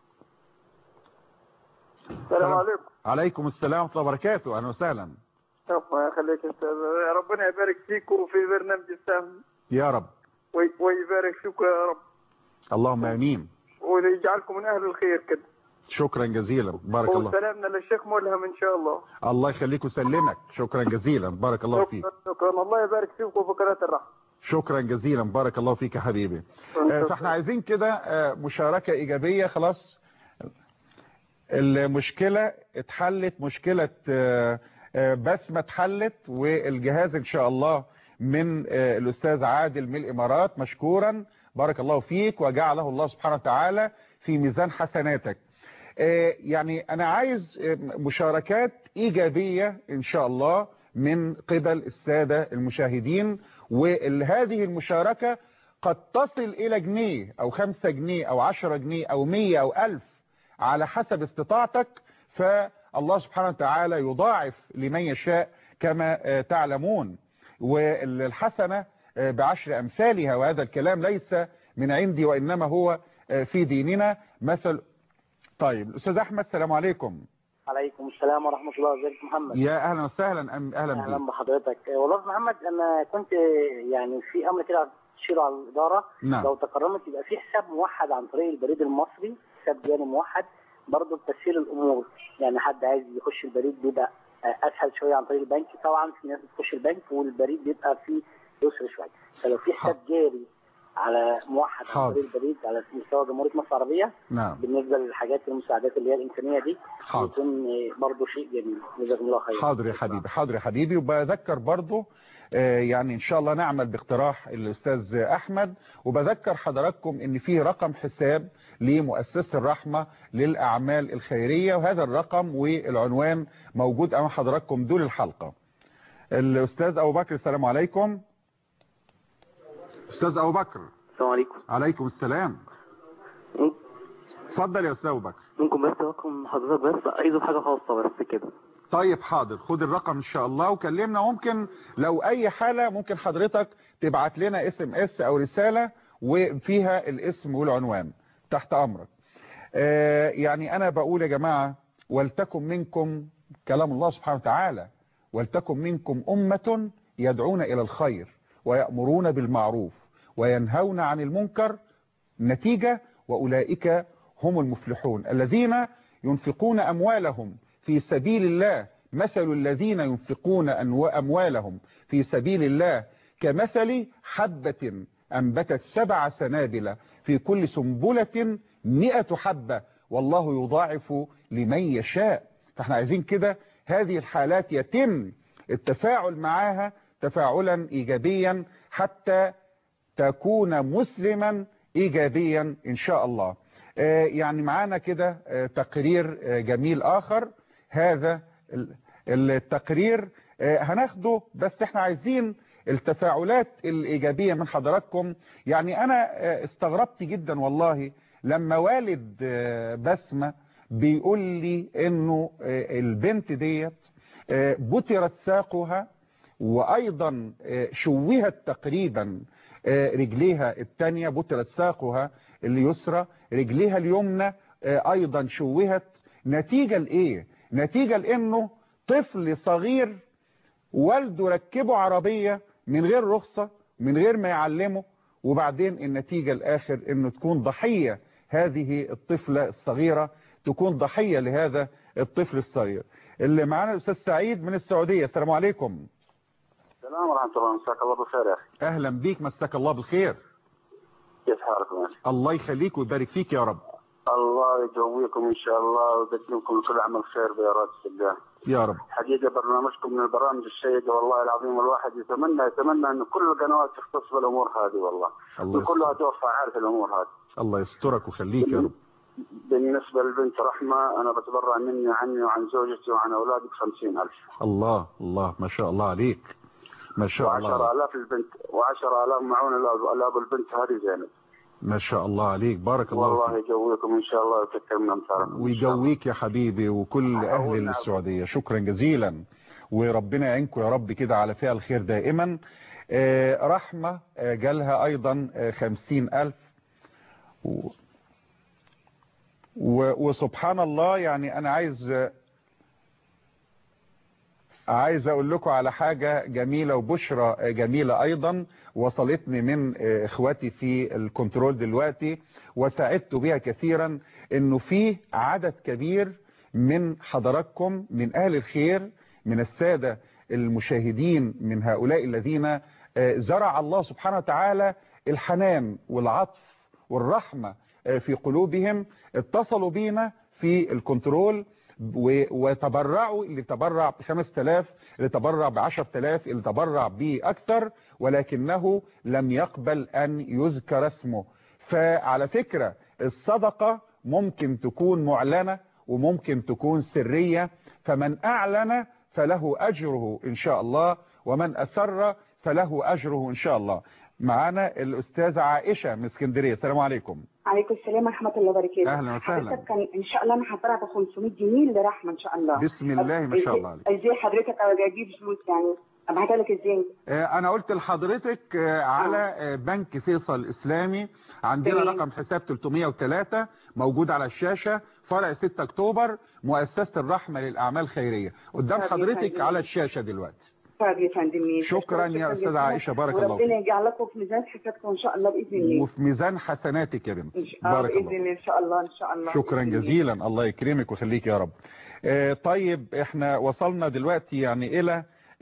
السلام عليكم عليكم السلام ورحمه الله وبركاته اهلا وسهلا الله يخليك يا استاذ يا ربنا يبارك فيك وفي برنامج السهم يا رب وي- ويبارك فيك يا رب اللهم امين ويجعلكم من اهل الخير كده شكرا جزيلا بارك الله وسلامنا للشيخ ملهم ان شاء الله الله يخليك ويسلمك شكرا جزيلا بارك الله فيك شكرا شكرا الله يبارك فيك وفي قناه الرحمه شكرا جزيلا بارك الله فيك يا حبيبي آه، فاحنا عايزين كده آه، مشاركة ايجابية خلاص المشكلة اتحلت مشكلة آه، آه، بسمة اتحلت والجهاز ان شاء الله من آه، الاستاذ عادل من الامارات مشكورا بارك الله فيك وجعله الله سبحانه وتعالى في ميزان حسناتك آه، يعني انا عايز آه، مشاركات ايجابية ان شاء الله من قبل السادة المشاهدين وهذه المشاركة قد تصل الى جنيه او خمسة جنيه او عشرة جنيه او مية او الف على حسب استطاعتك فالله سبحانه وتعالى يضاعف لمن يشاء كما آه، تعلمون والحسنة آه، بعشر أمثالها وهذا الكلام ليس من عندي وإنما هو آه، في ديننا مثل طيب الأستاذ أحمد السلام عليكم عليكم السلام ورحمة الله ازيك يا محمد يا أهلا وسهلا أم- أهلا اهلا بك بحضرتك والله يا أستاذ محمد انا كنت يعني في امر كده تشيره على الاداره نعم. لو تكرمت يبقى في حساب موحد عن طريق البريد المصري حساب جاني موحد برضه بتسهيل الامور يعني حد عايز يخش البريد بيبقى اسهل شويه عن طريق البنك طبعا في ناس بتخش البنك والبريد بيبقى فيه يسر شويه فلو في حساب جاري على موحد عن حاضر. طريق البريد على مستوى جمهوريه مصر العربيه نعم بالنسبه للحاجات المساعدات اللي هي الانسانيه دي حاضر. يكون برضه شيء جميل جزاكم الله خير حاضر يا حبيبي حاضر يا حبيبي وبذكر برضو آه، يعني ان شاء الله نعمل باقتراح الاستاذ احمد وبذكر حضراتكم ان في رقم حساب لمؤسسة الرحمة للاعمال الخيرية وهذا الرقم والعنوان موجود امام حضراتكم دول الحلقة الاستاذ ابو بكر السلام عليكم استاذ ابو بكر السلام عليكم عليكم السلام اتفضل يا استاذ ابو بكر ممكن بس رقم حضرتك بس عايزه حاجة خاصة بس كده طيب حاضر خد الرقم ان شاء الله وكلمنا ممكن لو اي حالة ممكن حضرتك تبعت لنا اس ام اس او رسالة وفيها الاسم والعنوان تحت امرك آه يعني انا بقول يا جماعة ولتكن منكم كلام الله سبحانه وتعالى ولتكن منكم امة يدعون الى الخير ويأمرون بالمعروف وينهون عن المنكر نتيجة وأولئك هم المفلحون الذين ينفقون أموالهم في سبيل الله مثل الذين ينفقون أنو- أموالهم في سبيل الله كمثل حبة أنبتت سبع سنابل في كل سنبلة مئة حبة والله يضاعف لمن يشاء فاحنا عايزين كده هذه الحالات يتم التفاعل معها تفاعلا إيجابيا حتى تكون مسلما ايجابيا ان شاء الله آه، يعني معانا كده آه، تقرير آه، جميل اخر هذا ال- التقرير آه، هناخده بس احنا عايزين التفاعلات الإيجابية من حضراتكم يعني أنا آه، استغربت جدا والله لما والد آه، بسمة بيقول لي انه آه، البنت ديت آه، بترت ساقها وايضا آه، شوهت تقريبا آه، رجليها الثانيه بترت ساقها اليسرى رجليها اليمنى آه، ايضا شوهت نتيجه لايه نتيجه لانه طفل صغير والده ركبه عربيه من غير رخصه من غير ما يعلمه وبعدين النتيجه الاخر انه تكون ضحيه هذه الطفله الصغيره تكون ضحيه لهذا الطفل الصغير اللي معانا الاستاذ سعيد من السعوديه السلام عليكم السلام ورحمة الله مساك الله بالخير يا أخي اهلا بيك مساك الله بالخير كيف حالكم يا أخي؟ الله يخليك ويبارك فيك يا رب الله يقويكم إن شاء الله ويقدمكم كل عمل خير بإرادة الله يا رب حقيقة برنامجكم من البرامج الشيقة والله العظيم الواحد يتمنى يتمنى أن كل القنوات تختص بالأمور هذه والله الله وكلها دور فعال في الأمور هذه الله يسترك ويخليك يا رب بالنسبة للبنت رحمة أنا بتبرع مني عني وعن زوجتي وعن أولادي بخمسين ألف الله الله ما شاء الله عليك ما شاء الله وعشر عليك. آلاف البنت وعشر آلاف معون الأب الأب البنت هذه زينب ما شاء الله عليك بارك الله والله فيك يقويكم إن شاء الله ويكثر من أمثالكم ويجويك يا حبيبي وكل أهل السعودية شكرا جزيلا وربنا يعينكم يا رب كده على فعل الخير دائما آه، رحمة آه، جالها أيضا آه، خمسين ألف و- و- وسبحان الله يعني أنا عايز عايز اقول لكم على حاجة جميلة وبشرة جميلة ايضا وصلتني من اخواتي في الكنترول دلوقتي وساعدت بها كثيرا انه في عدد كبير من حضراتكم من اهل الخير من السادة المشاهدين من هؤلاء الذين زرع الله سبحانه وتعالى الحنان والعطف والرحمة في قلوبهم اتصلوا بينا في الكنترول و- وتبرعوا اللي تبرع ب 5000 اللي تبرع ب 10000 اللي تبرع بأكثر ولكنه لم يقبل أن يذكر اسمه فعلى فكرة الصدقة ممكن تكون معلنة وممكن تكون سرية فمن أعلن فله أجره إن شاء الله ومن أسر فله أجره إن شاء الله معانا الأستاذة عائشة من اسكندرية السلام عليكم عليكم السلام ورحمة الله وبركاته أهلا وسهلا. حضرتك كان إن شاء الله أنا هتبرع ب 500 جنيه لرحمة إن شاء الله بسم الله ما شاء الله عليك. إزاي حضرتك أجيب فلوس يعني أبعتها لك إزاي؟ آه، انا قلت لحضرتك آه، على آه، بنك فيصل الاسلامي عندنا تمام. رقم حساب 303 موجود على الشاشة فرع 6 اكتوبر مؤسسة الرحمة للاعمال الخيرية قدام طيب يا حضرتك فندم. على الشاشة دلوقتي طيب يا فندم ماشي. شكرا يا أستاذة جزيلا. عائشة، بارك الله وربنا فيك. يجعلكم في ميزان حسابكم إن شاء الله بإذن الله وفي ميزان حسناتك يا بنت آه، بارك بإذن الله الله إن شاء الله إن شاء الله شكرا بإذن الله. جزيلا الله يكرمك ويخليك يا رب آه، طيب احنا وصلنا دلوقتي يعني الى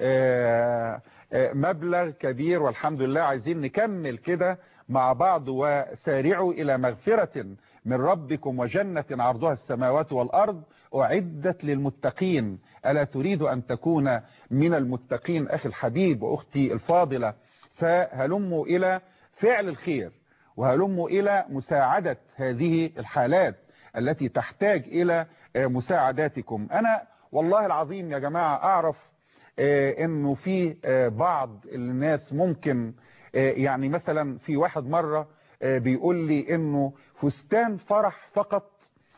آه، آه، مبلغ كبير والحمد لله عايزين نكمل كده مع بعض وسارعوا الى مغفرة من ربكم وجنة عرضها السماوات والارض اعدت للمتقين الا تريد ان تكون من المتقين اخي الحبيب واختي الفاضلة فهلموا الى فعل الخير وهلموا إلى مساعدة هذه الحالات التي تحتاج إلى آه، مساعداتكم أنا والله العظيم يا جماعة أعرف آه، أنه في آه، بعض الناس ممكن آه، يعني مثلا في واحد مرة آه، بيقول لي أنه فستان فرح فقط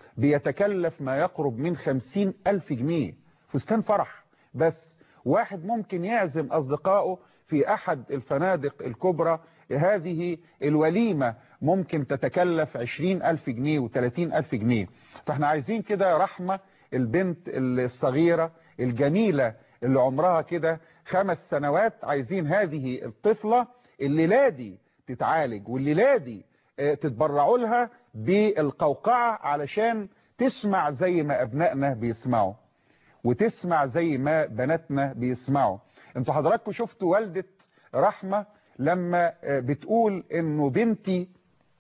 بيتكلف ما يقرب من خمسين ألف جنيه فستان فرح بس واحد ممكن يعزم أصدقائه في أحد الفنادق الكبرى هذه الوليمة ممكن تتكلف عشرين ألف جنيه وثلاثين ألف جنيه فاحنا عايزين كده رحمة البنت الصغيرة الجميلة اللي عمرها كده خمس سنوات عايزين هذه الطفلة اللي لادي تتعالج واللي لادي آه، تتبرعوا لها بالقوقعة علشان تسمع زي ما أبنائنا بيسمعوا وتسمع زي ما بناتنا بيسمعوا انتوا حضراتكم شفتوا والدة رحمة لما آه، بتقول انه بنتي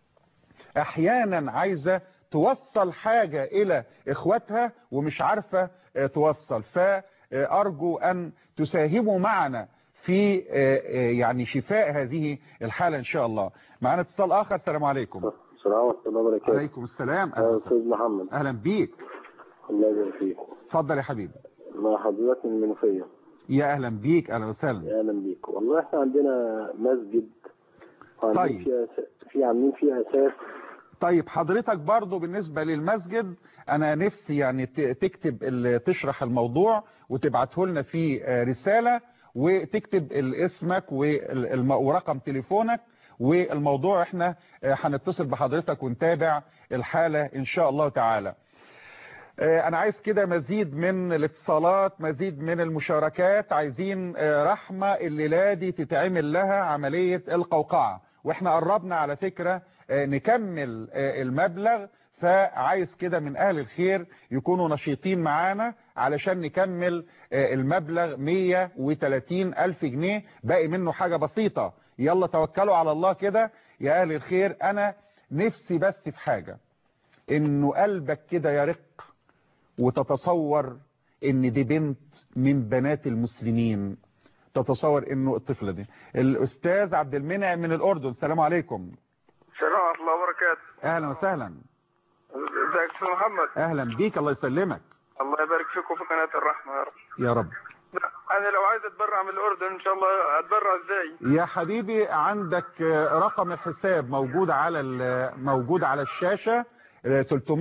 احيانا عايزة توصل حاجة الى اخواتها ومش عارفة آه، توصل فارجو ان تساهموا معنا في آه، آه، يعني شفاء هذه الحالة ان شاء الله معنا اتصال اخر السلام عليكم السلام ورحمة الله وبركاته عليكم السلام يا اهلا أستاذ محمد اهلا بيك الله يبارك فيك اتفضل يا حبيبي مع حضرتك من المنوفية يا اهلا بيك اهلا وسهلا يا اهلا بيك والله احنا عندنا مسجد وعاملين طيب. فيه أس- في عاملين فيه اساس طيب حضرتك برضو بالنسبة للمسجد انا نفسي يعني ت- تكتب ال- تشرح الموضوع وتبعته لنا في آه، رسالة وتكتب ال- اسمك وال- الم- ورقم تليفونك والموضوع احنا آه، هنتصل بحضرتك ونتابع الحالة ان شاء الله تعالى آه، انا عايز كده مزيد من الاتصالات مزيد من المشاركات عايزين آه، رحمة الليلة دي تتعمل لها عملية القوقعة واحنا قربنا على فكرة آه، نكمل آه، المبلغ فعايز كده من اهل الخير يكونوا نشيطين معانا علشان نكمل آه، المبلغ 130 الف جنيه باقي منه حاجة بسيطة يلا توكلوا على الله كده يا اهل الخير انا نفسي بس في حاجة انه قلبك كده يرق وتتصور ان دي بنت من بنات المسلمين تتصور انه الطفلة دي الاستاذ عبد المنعم من الاردن السلام عليكم السلام ورحمة الله وبركاته اهلا وسهلا ازيك استاذ محمد اهلا بيك الله يسلمك الله يبارك فيكم في قناة الرحمة يا رب يا رب انا لو عايز اتبرع من الاردن ان شاء الله اتبرع ازاي يا حبيبي عندك آه، رقم الحساب موجود على ال- موجود على الشاشة آه،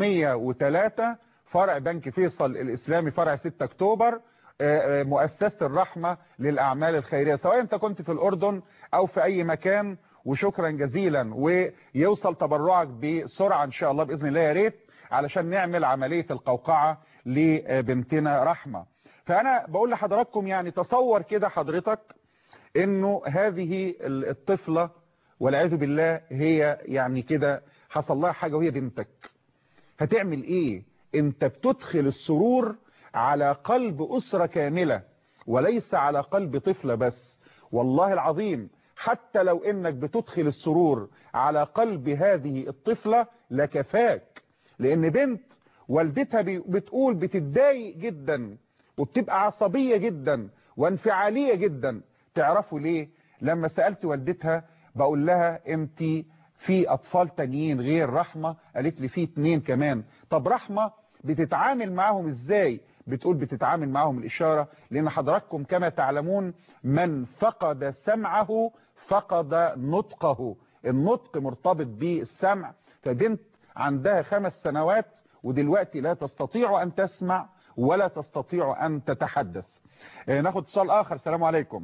303 فرع بنك فيصل الإسلامي فرع 6 أكتوبر آه، آه، مؤسسة الرحمة للأعمال الخيرية سواء أنت كنت في الأردن أو في أي مكان وشكرا جزيلا ويوصل تبرعك بسرعة إن شاء الله بإذن الله يا ريت علشان نعمل عملية القوقعة لبنتنا رحمة فأنا بقول لحضراتكم يعني تصور كده حضرتك انه هذه الطفلة والعياذ بالله هي يعني كده حصل لها حاجة وهي بنتك هتعمل ايه انت بتدخل السرور على قلب اسرة كاملة وليس على قلب طفلة بس والله العظيم حتى لو انك بتدخل السرور على قلب هذه الطفلة لكفاك لان بنت والدتها بي- بتقول بتتضايق جدا وبتبقى عصبية جدا وانفعالية جدا تعرفوا ليه لما سألت والدتها بقول لها انت في اطفال تانيين غير رحمة قالت لي في اتنين كمان طب رحمة بتتعامل معاهم ازاي بتقول بتتعامل معاهم الاشارة لان حضراتكم كما تعلمون من فقد سمعه فقد نطقه النطق مرتبط بالسمع فبنت عندها خمس سنوات ودلوقتي لا تستطيع ان تسمع ولا تستطيع ان تتحدث آه، ناخد اتصال اخر السلام عليكم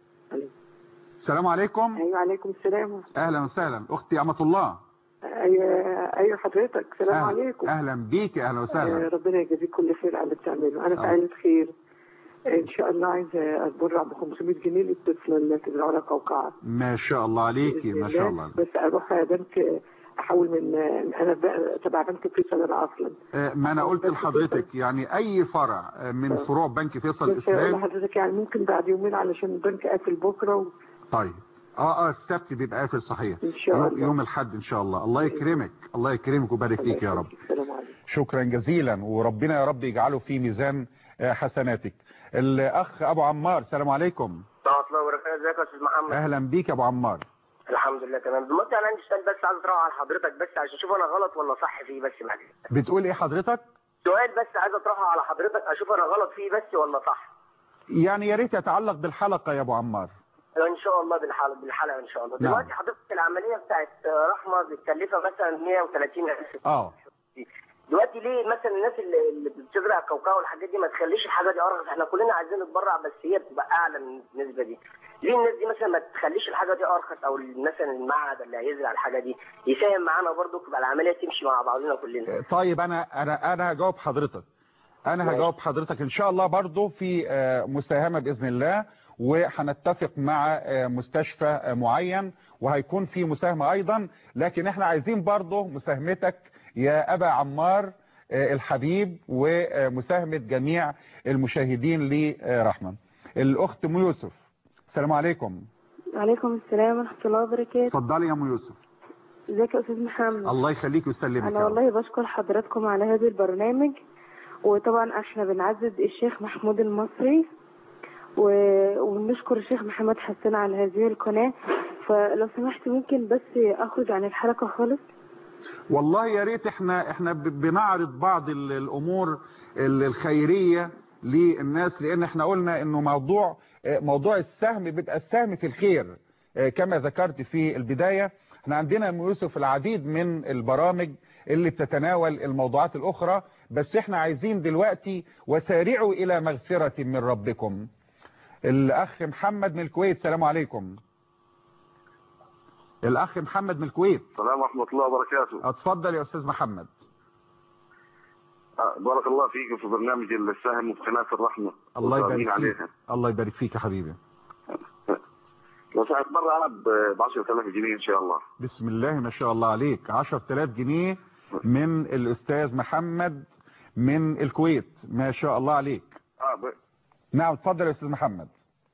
السلام عليكم ايوه عليكم السلام اهلا وسهلا اختي امة الله ايوه ايوه حضرتك السلام أهلا. عليكم اهلا بيك اهلا آه، وسهلا ربنا يجازيك كل خير على اللي بتعمله انا في آه. عائله خير ان شاء الله عايزه اتبرع ب 500 جنيه للطفله اللي تدعو لها قوقعه ما شاء الله عليكي ما شاء الله بس اروح بنك احول من انا ب- تبع بنك فيصل انا اصلا آه، ما انا قلت لحضرتك يعني اي فرع آه، من فروع بنك فيصل بس اقول الاسلامي لحضرتك يعني ممكن بعد يومين علشان البنك قافل بكره و... طيب اه اه السبت بيبقى قافل صحيح إن شاء يوم- الله. يوم الاحد ان شاء الله الله يكرمك الله يكرمك ويبارك فيك يا رب السلام عليكم شكرا جزيلا وربنا يا رب يجعله في ميزان آه، حسناتك الاخ ابو عمار السلام عليكم ورحمة الله وبركاته ازيك يا استاذ محمد اهلا بيك يا ابو عمار الحمد لله تمام دلوقتي انا عندي سؤال بس عايز اطرحه على حضرتك بس عشان اشوف انا غلط ولا صح فيه بس معلش بتقول ايه حضرتك سؤال بس عايز اطرحه على حضرتك اشوف انا غلط فيه بس ولا صح يعني يا ريت يتعلق بالحلقة يا ابو عمار ان شاء الله بالحلقه بالحلقه ان شاء الله نعم. دلوقتي حضرتك العمليه بتاعت رحمه بتكلفها مثلا 130 الف اه دلوقتي ليه مثلا الناس اللي, اللي بتزرع الكاوكاو والحاجات دي ما تخليش الحاجه دي ارخص احنا كلنا عايزين نتبرع بس هي بتبقى اعلى من النسبه دي ليه الناس دي مثلا ما تخليش الحاجه دي ارخص او مثلا المعهد اللي هيزرع الحاجه دي يساهم معانا برضو تبقى العمليه تمشي مع بعضنا كلنا طيب انا انا انا هجاوب حضرتك انا ماشي. هجاوب حضرتك ان شاء الله برضو في آه، مساهمة باذن الله وهنتفق مع آه، مستشفى آه، معين وهيكون في مساهمة ايضا لكن احنا عايزين برضو مساهمتك يا ابا عمار آه، الحبيب ومساهمة جميع المشاهدين لرحمة الاخت ام يوسف السلام عليكم وعليكم السلام ورحمة الله وبركاته اتفضلي يا ام يوسف ازيك يا أستاذ محمد الله يخليك ويسلمك أنا يا رب. والله بشكر حضراتكم على هذا البرنامج وطبعا احنا بنعزز الشيخ محمود المصري و... ونشكر الشيخ محمد حسان على هذه القناة فلو سمحت ممكن بس أخرج عن الحلقة خالص والله يا ريت احنا احنا ب- بنعرض بعض ال- الامور ال- الخيرية للناس لان احنا قلنا انه موضوع موضوع السهم بيبقى السهم في الخير كما ذكرت في البداية احنا عندنا يا يوسف العديد من البرامج اللي بتتناول الموضوعات الاخرى بس احنا عايزين دلوقتي وسارعوا الى مغفرة من ربكم الاخ محمد من الكويت السلام عليكم الاخ محمد من الكويت السلام ورحمة الله وبركاته اتفضل يا استاذ محمد آه، بارك الله فيك في برنامج السهم وفي قناة الرحمة الله يبارك وسامين فيك عليها الله يبارك فيك يا حبيبي لو ساعة مرة أنا ب 10000 جنيه إن شاء الله بسم الله ما شاء الله عليك 10000 جنيه من الاستاذ محمد من الكويت ما شاء الله عليك آه ب... نعم اتفضل يا استاذ محمد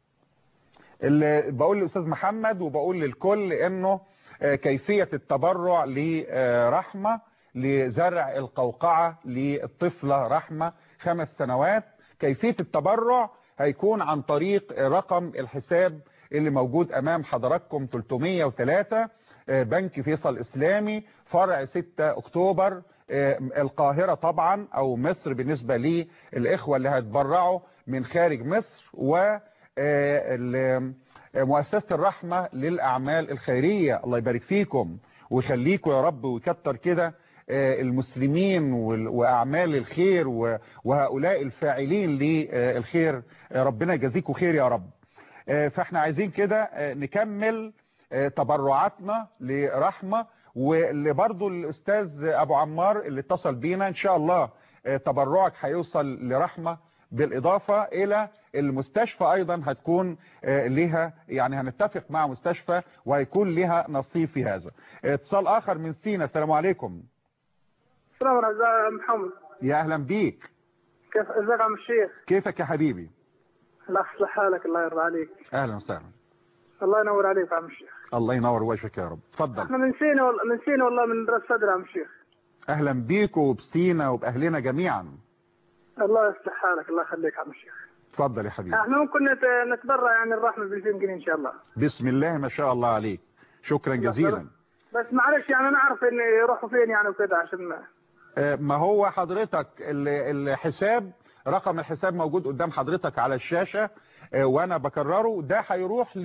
اللي بقول للاستاذ محمد وبقول للكل انه آه، كيفية التبرع لرحمة لزرع القوقعة للطفلة رحمة خمس سنوات كيفية التبرع هيكون عن طريق رقم الحساب اللي موجود امام حضراتكم 303 آه، بنك فيصل اسلامي فرع 6 اكتوبر آه، القاهرة طبعا او مصر بالنسبة للاخوة اللي هيتبرعوا من خارج مصر و آه، ال- مؤسسة الرحمة للأعمال الخيرية الله يبارك فيكم ويخليكم يا رب ويكتر كده آه، المسلمين وال- وأعمال الخير و- وهؤلاء الفاعلين للخير آه، ربنا يجازيكم خير يا رب آه، فاحنا عايزين كده آه، نكمل آه، تبرعاتنا لرحمة واللي برضو الأستاذ أبو عمار اللي اتصل بينا إن شاء الله آه، تبرعك هيوصل لرحمة بالإضافة إلى المستشفى أيضا هتكون آه، لها يعني هنتفق مع مستشفى وهيكون لها نصيب في هذا اتصال آخر من سينا السلام عليكم السلام عليكم يا محمد يا أهلا بيك كيف ازيك يا عم الشيخ كيفك يا حبيبي الله يصلح حالك الله يرضى عليك أهلا وسهلا الله ينور عليك يا عم الشيخ الله ينور وجهك يا رب اتفضل احنا من سينا وال- من سينا والله من راس صدر يا عم الشيخ أهلا بيك وبسينا وبأهلنا جميعا الله يصلح حالك الله يخليك يا عم الشيخ اتفضل يا حبيبي احنا ممكن نت- نتبرع يعني الرحمه ب 2000 جنيه ان شاء الله بسم الله ما شاء الله عليك شكرا جزيلا بس معلش يعني انا اعرف ان يروحوا فين يعني وكده عشان ما آه، ما هو حضرتك ال- الحساب رقم الحساب موجود قدام حضرتك على الشاشة آه، وانا بكرره ده هيروح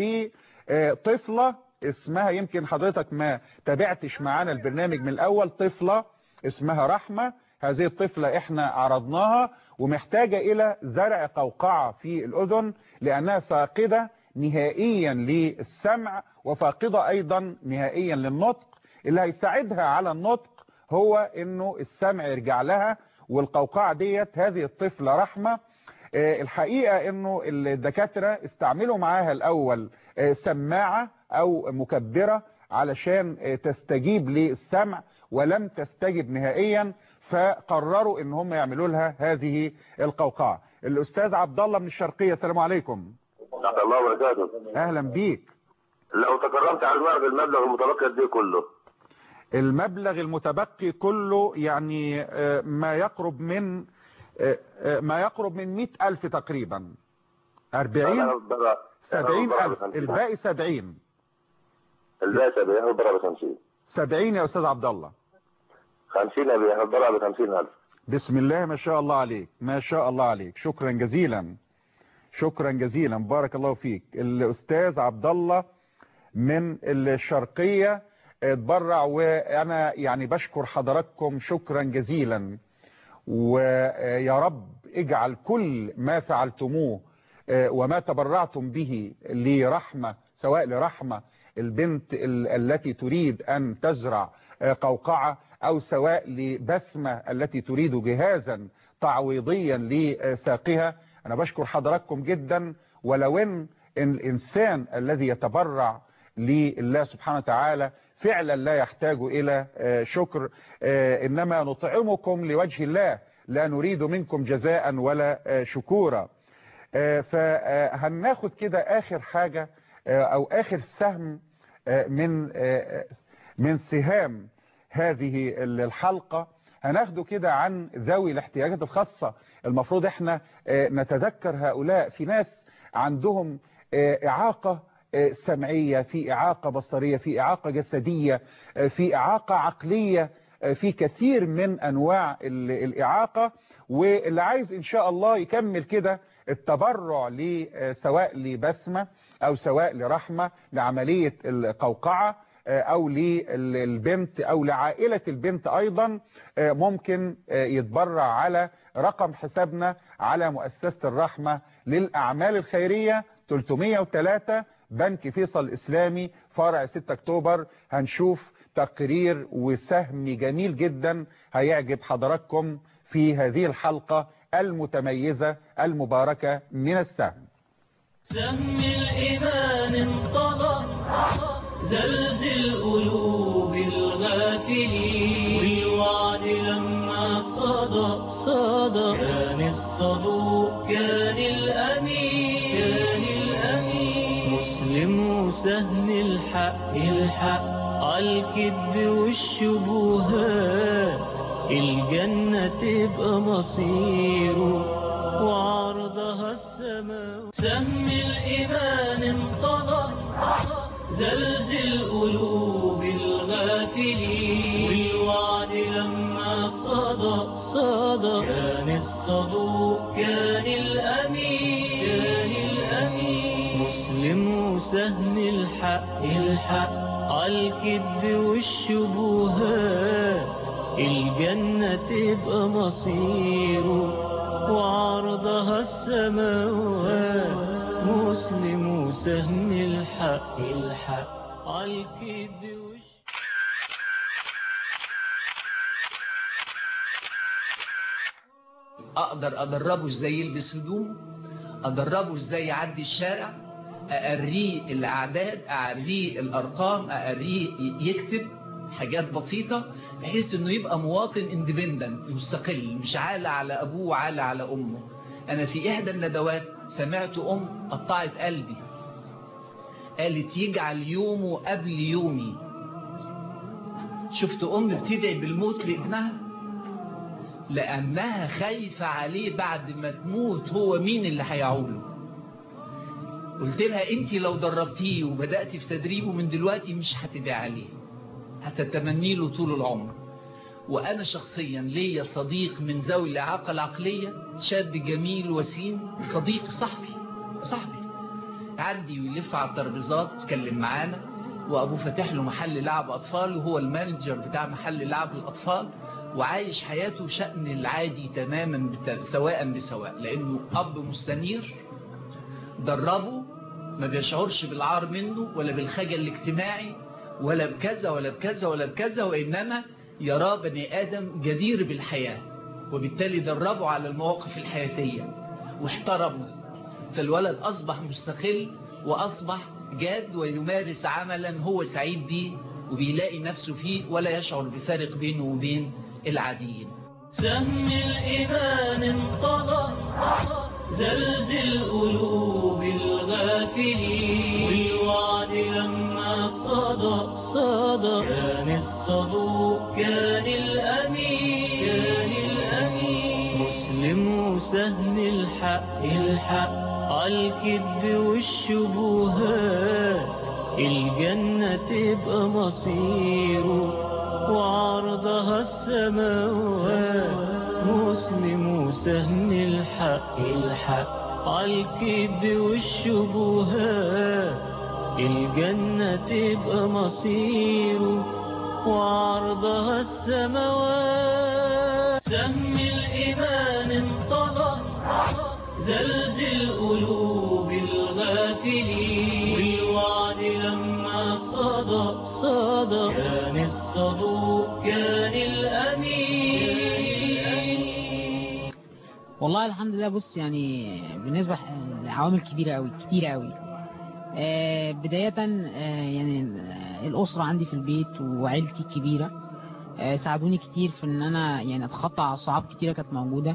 لطفلة اسمها يمكن حضرتك ما تابعتش معانا البرنامج من الاول طفلة اسمها رحمة هذه الطفلة احنا عرضناها ومحتاجة الى زرع قوقعة في الاذن لانها فاقدة نهائيا للسمع وفاقدة ايضا نهائيا للنطق اللي هيساعدها على النطق هو انه السمع يرجع لها والقوقعة ديت هذه الطفلة رحمة آه، الحقيقة انه الدكاترة استعملوا معاها الاول آه، سماعة او مكبرة علشان آه، تستجيب للسمع ولم تستجب نهائيا فقرروا ان هم يعملوا لها هذه القوقعة الاستاذ عبد الله من الشرقية السلام عليكم نسأل الله وبركاته اهلا بيك لو تكرمت على المبلغ المبلغ المتبقي قد ايه كله المبلغ المتبقي كله يعني آه، ما يقرب من آه، آه، ما يقرب من مئة ألف تقريبا أربعين سبعين ألف الباقي سبعين الباقي 70 هنضرب ب 50 سبعين يا أستاذ عبد الله 50 ابي هنضرب ب 50000 بسم الله ما شاء الله عليك ما شاء الله عليك شكرا جزيلا شكرا جزيلا بارك الله فيك الأستاذ عبد الله من الشرقية اتبرع وانا يعني بشكر حضراتكم شكرا جزيلا ويا رب اجعل كل ما فعلتموه وما تبرعتم به لرحمة سواء لرحمة البنت ال- التي تريد أن تزرع قوقعة أو سواء لبسمة التي تريد جهازا تعويضيا لساقها أنا بشكر حضراتكم جدا ولو أن الإنسان الذي يتبرع لله سبحانه وتعالى فعلا لا يحتاج إلى آه، شكر آه، إنما نطعمكم لوجه الله لا نريد منكم جزاء ولا آه، شكورا آه، فهناخد كده آخر حاجة آه، أو آخر سهم آه، من آه، من سهام هذه الحلقة هناخده كده عن ذوي الاحتياجات الخاصة المفروض احنا آه، نتذكر هؤلاء في ناس عندهم آه، إعاقة آه، سمعية في إعاقة بصرية في إعاقة جسدية آه، في إعاقة عقلية آه، في كثير من أنواع ال- الإعاقة واللي عايز ان شاء الله يكمل كده التبرع ل سواء لبسمة او سواء لرحمة لعملية القوقعة او للبنت او لعائلة البنت ايضا ممكن يتبرع على رقم حسابنا على مؤسسة الرحمة للاعمال الخيرية 303 بنك فيصل الاسلامي فرع 6 اكتوبر هنشوف تقرير وسهم جميل جدا هيعجب حضراتكم في هذه الحلقة المتميزة المباركة من السهم سهم الإيمان انطلق زلزل قلوب الغافلين والوعد لما صدى صدى كان الصدوق كان الأمين كان الأمين مسلم وسهم الحق الحق عالكذب والشبهات الجنة تبقى مصيره وعرضها السماء سهم الإيمان انطلق زلزل قلوب الغافلين والوعد لما صدى صدى كان الصدوق كان الأمين كان الأمين مسلم وسهم الحق الحق عالكذب والشبهات الجنة تبقى مصيره وعرضها السماوات مسلم وسهم الحق الحق عالكذب اقدر ادربه ازاي يلبس هدوم ادربه ازاي يعدي الشارع اقريه الاعداد اقريه الارقام اقريه يكتب حاجات بسيطة بحيث انه يبقى مواطن اندبندنت مستقل مش عالة على ابوه وعالة على امه انا في احدى الندوات سمعت ام قطعت قلبي قالت يجعل يومه قبل يومي شفت ام بتدعي بالموت لابنها لانها خايفة عليه بعد ما تموت هو مين اللي هيعوله قلت لها انت لو دربتيه وبدأت في تدريبه من دلوقتي مش هتدعي عليه هتتمني له طول العمر وأنا شخصيا ليا صديق من ذوي الإعاقة العقلية شاب جميل وسيم صديق صاحبي صاحبي عدي ويلف على الترابيزات يتكلم معانا وأبوه فاتح له محل لعب أطفال وهو المانجر بتاع محل لعب الأطفال وعايش حياته شأن العادي تماما سواء بسواء لأنه أب مستنير دربه ما بيشعرش بالعار منه ولا بالخجل الاجتماعي ولا بكذا ولا بكذا ولا بكذا وإنما يرى بني آدم جدير بالحياة وبالتالي دربوا على المواقف الحياتية واحترموا فالولد أصبح مستقل وأصبح جاد ويمارس عملا هو سعيد به وبيلاقي نفسه فيه ولا يشعر بفارق بينه وبين العاديين سهم الإيمان انطلق زلزل قلوب الغافلين والوعد لما صدى صدى كان الصدوق كان الأمين كان الأمين مسلم وسهم الحق الحق عالكذب والشبهات الجنة تبقى مصيره وعرضها السماوات مسلم وسهم الحق الحق عالكذب والشبهات الجنة تبقى مصيره وعرضها السماوات سهم الإيمان انطلق زلزل قلوب الغافلين بالوعد لما صدى صدى كان الصدوق كان الأمين والله الحمد لله بص يعني بالنسبة لعوامل كبيرة قوي كتير قوي آه بداية آه يعني الأسرة عندي في البيت وعيلتي الكبيرة آه ساعدوني كتير في ان انا يعني اتخطى صعاب كتيرة كانت موجودة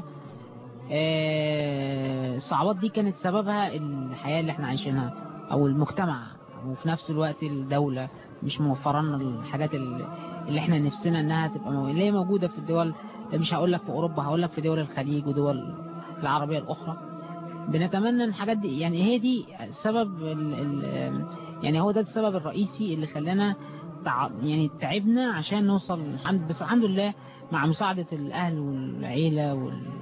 الصعوبات دي كانت سببها الحياة اللي احنا عايشينها او المجتمع وفي نفس الوقت الدولة مش موفرة لنا الحاجات اللي احنا نفسنا انها تبقى موجودة اللي هي موجودة في الدول مش هقول لك في اوروبا هقول لك في دول الخليج ودول العربية الاخرى بنتمنى ان الحاجات دي يعني هي دي سبب ال ال يعني هو ده السبب الرئيسي اللي خلانا تع يعني تعبنا عشان نوصل الحمد بس الحمد لله مع مساعدة الاهل والعيلة وال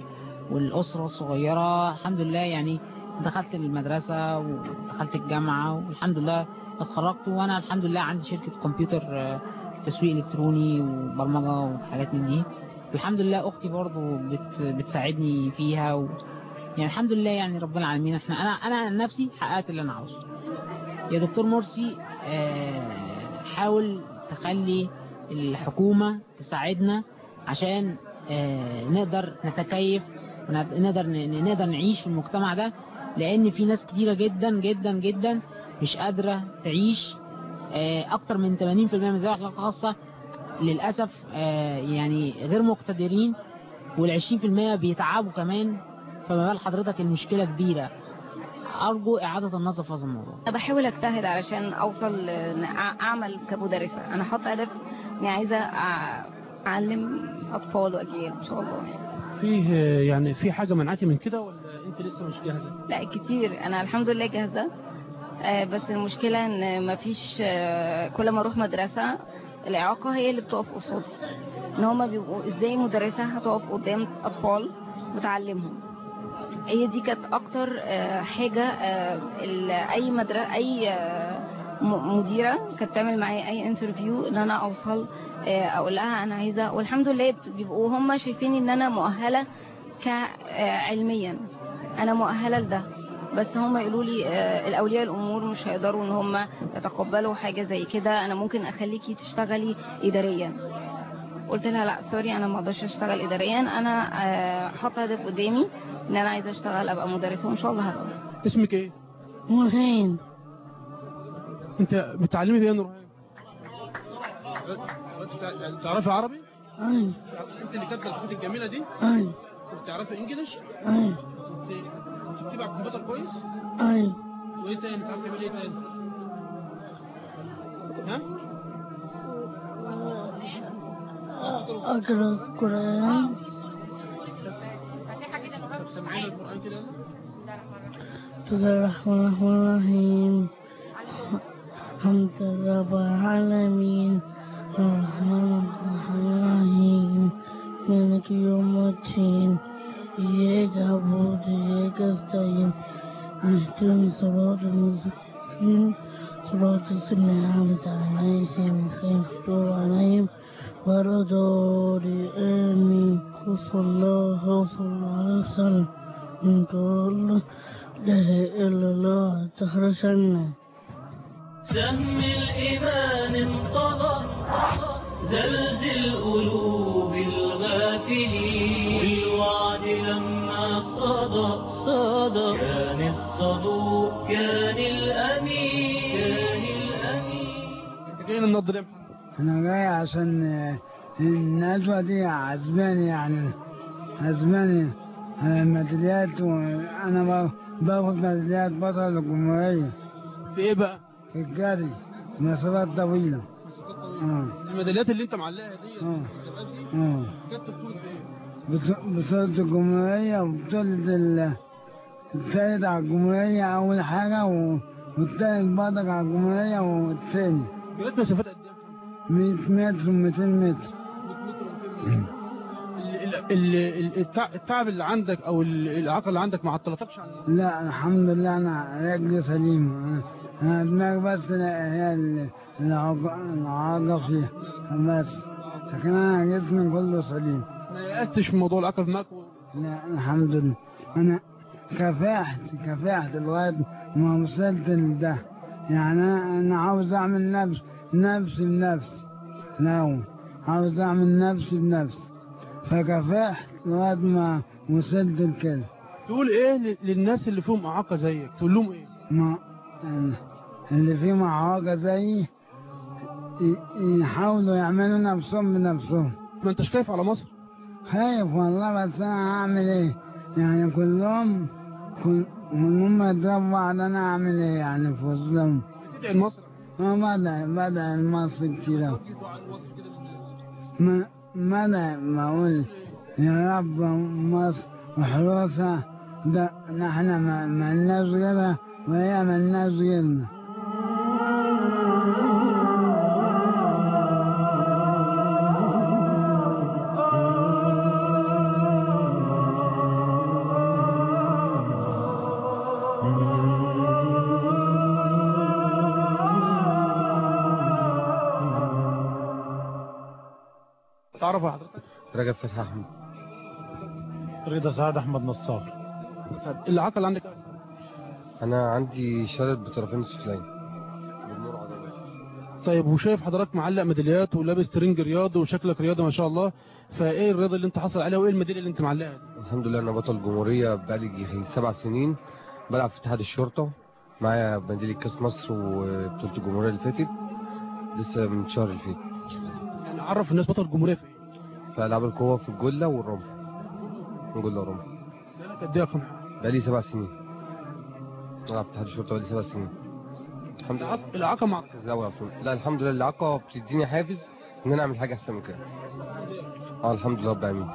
والأسرة الصغيرة الحمد لله يعني دخلت المدرسة ودخلت الجامعة والحمد لله اتخرجت وأنا الحمد لله عندي شركة كمبيوتر آه، تسويق إلكتروني وبرمجة وحاجات من دي والحمد لله أختي برضو بت بتساعدني فيها و... يعني الحمد لله يعني رب العالمين احنا أنا أنا عن نفسي حققت اللي أنا عاوزه يا دكتور مرسي آه، حاول تخلي الحكومة تساعدنا عشان آه، نقدر نتكيف ونقدر نقدر نعيش في المجتمع ده لأن في ناس كتيرة جدا جدا جدا مش قادرة تعيش آه، أكتر من 80% من ذوي الأخلاق الخاصة للأسف آه، يعني غير مقتدرين وال20% بيتعبوا كمان فما بال حضرتك المشكلة كبيرة أرجو إعادة النظر في هذا الموضوع انا بحاول اجتهد علشان اوصل إن أع- اعمل كمدرسه انا حاطه هدف اني عايزه أع- اعلم اطفال واجيال ان شاء الله فيه يعني في حاجة منعتي من كده ولا انت لسه مش جاهزة لا كتير انا الحمد لله جاهزه آه، بس المشكله ان مفيش آه، كل ما اروح مدرسه الاعاقه هي اللي بتقف قصادي ان هما بيبقوا ازاي مدرسه هتقف قدام اطفال وتعلمهم هي دي كانت اكتر آه، حاجه آه، ال- اي مدرسه اي آه، م- مديره كانت تعمل معايا اي انترفيو ان انا اوصل آه، اقول لها انا عايزه والحمد لله بت- بيبقوا هم شايفين ان انا مؤهله كعلميا انا مؤهله لده بس هم يقولوا لي آه، الاولياء الامور مش هيقدروا ان هم يتقبلوا حاجه زي كده انا ممكن اخليكي تشتغلي اداريا قلت لها لا سوري انا ما اقدرش اشتغل اداريا انا آه، حاطه هدف قدامي ان انا عايزه اشتغل ابقى مدرسه وان شاء الله هبقى اسمك ايه نورهان انت بتعلمي في ايه يا نورهان تعرفي عربي اي انت اللي كاتبه الخطوط الجميله دي اي بتعرفي انجليش اي انت بتكتبي على الكمبيوتر كويس اي وايه تاني بتعرفي تعملي ايه تاني ها اقرا القران طب سمعينا القران كده بسم الله الرحمن الرحيم الحمد لله رب العالمين الرحمن الرحيم مالك يوم الدين إياك نعبد وإياك نستعين اهدنا الصراط المستقيم صراط الذين أنعمت عليهم غير المغضوب عليهم ولا الضالين آمين وصلى الله وصلى على وسلم من قال لا إله إلا الله تخرجنا سهم الإيمان انقضى زلزل قلوب الغافلين بالوعد لما صدى صدى كان الصدوق كان الأمين كان الأمين انت جاي النهارده ليه يا محمد؟ أنا جاي عشان آه، الندوة دي عزماني يعني عزماني على الميداليات وأنا ب- باخد ميداليات بطل الجمهورية في ايه بقى؟ في الجري مسافات طويلة اه الميداليات اللي انت معلقها دي اه المسابقات دي اه كانت بطولة ايه؟ بط- بطولة الجمهورية وبطولة ال- التالت على الجمهورية أول حاجة و- والتالت برضك على الجمهورية والتاني جريت مسافات قد ايه؟ 100 متر و200 متر ال- ال- ال- التع- التعب اللي عندك او ال- الاعاقه اللي عندك ما عطلتكش عن لا الحمد لله أنا رجلي سليمة أنا- أنا دماغي بس هي اللي العاقة العاقة فيها بس لكن أنا جسمي كله سليم ما يأستش من موضوع الاعاقه في دماغك و- لا الحمد لله أنا كافحت كافحت لغاية ما وصلت لده يعني أنا أنا عاوز أعمل نفس نفسي بنفسي لا عاوز أعمل نفسي بنفسي فكافحت لغاية ما وصلت لكده تقول ايه ل- للناس اللي فيهم اعاقه زيك تقول لهم ايه ما اللي فيه معاقة زيي ي- يحاولوا يعملوا نفسهم بنفسهم ما انتش خايف على مصر خايف والله بس انا هعمل ايه يعني كلهم كل هم يضربوا بعض انا اعمل ايه يعني في وسطهم تدعي لمصر ما بدأ بدأ المصري كتير أوي. ما بدأ بقول يا رب مصر وحروسها ده نحن ما ما لناش غيرها وهي ما لناش غيرنا تعرف حضرتك رجب فتحي احمد رضا سعد احمد نصار الاعاقه اللي عندك انا عندي شلل بطرفين السفلين طيب وشايف حضرتك معلق ميداليات ولابس ترنج رياضي وشكلك رياضي ما شاء الله فايه الرياضه اللي انت حصل عليها وايه الميداليه اللي انت معلقها دي؟ الحمد لله انا بطل جمهوريه بقالي يجي سبع سنين بلعب في اتحاد الشرطه معايا ميداليه كاس مصر وبطوله الجمهوريه اللي فاتت لسه من الشهر اللي فات يعني عرف الناس بطل الجمهوريه في ايه؟ في العاب القوه في الجله والرمح الجله والرمح بقالك قد ايه يا اخوان؟ بقالي سبع سنين بلعب في اتحاد الشرطه بقالي سبع سنين الحمد لله الاعاقه مع لا على طول لا الحمد لله الاعاقه بتديني حافز ان انا اعمل حاجه احسن من كده اه الحمد لله رب العالمين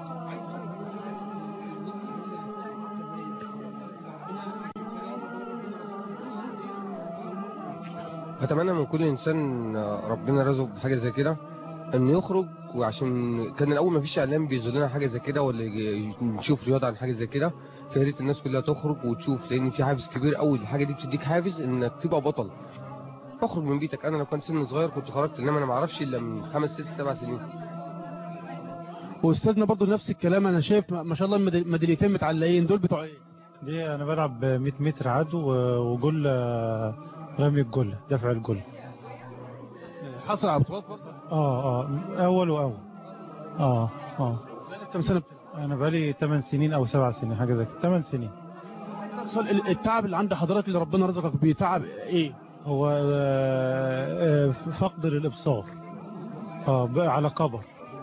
اتمنى من كل انسان ربنا رزقه بحاجه زي كده انه يخرج وعشان كان الاول ما فيش اعلام بيظهر لنا حاجه زي كده ولا يجي- نشوف رياضه عن حاجه زي كده فيا ريت الناس كلها تخرج وتشوف لان في حافز كبير قوي الحاجه دي بتديك حافز انك تبقى بطل اخرج من بيتك انا لو كان سن صغير كنت خرجت انما انا ما اعرفش الا من خمس ست سبع سنين واستاذنا برضو نفس الكلام انا شايف ما ما شاء الله الميدال- ميداليتين متعلقين دول بتوع ايه؟ دي انا بلعب 100 متر عدو و- وجله رمي الجله دفع الجله حصل على بطولات برضه اه اه اول واول اه اه بقالك كام سنه بتلعب؟ انا بقالي 8 سنين او 7 سنين حاجه زي كده 8 سنين سؤال ال- التعب اللي عند حضرتك اللي ربنا رزقك بيه تعب ايه؟ هو آه، آه، فقد للابصار اه بقى على كبر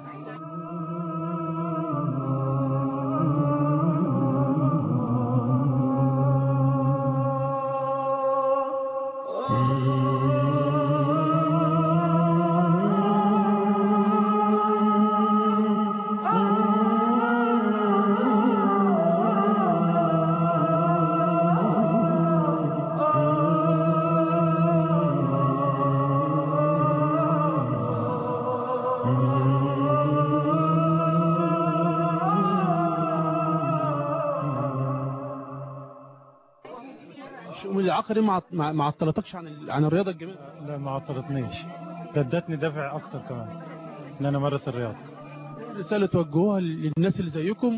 شو- الاعاقه دي ما ما ما عطلتكش عن ال- عن الرياضه الجميله؟ لا ما عطلتنيش ده ادتني دافع اكتر كمان ان انا امارس الرياضه رساله توجهوها للناس اللي زيكم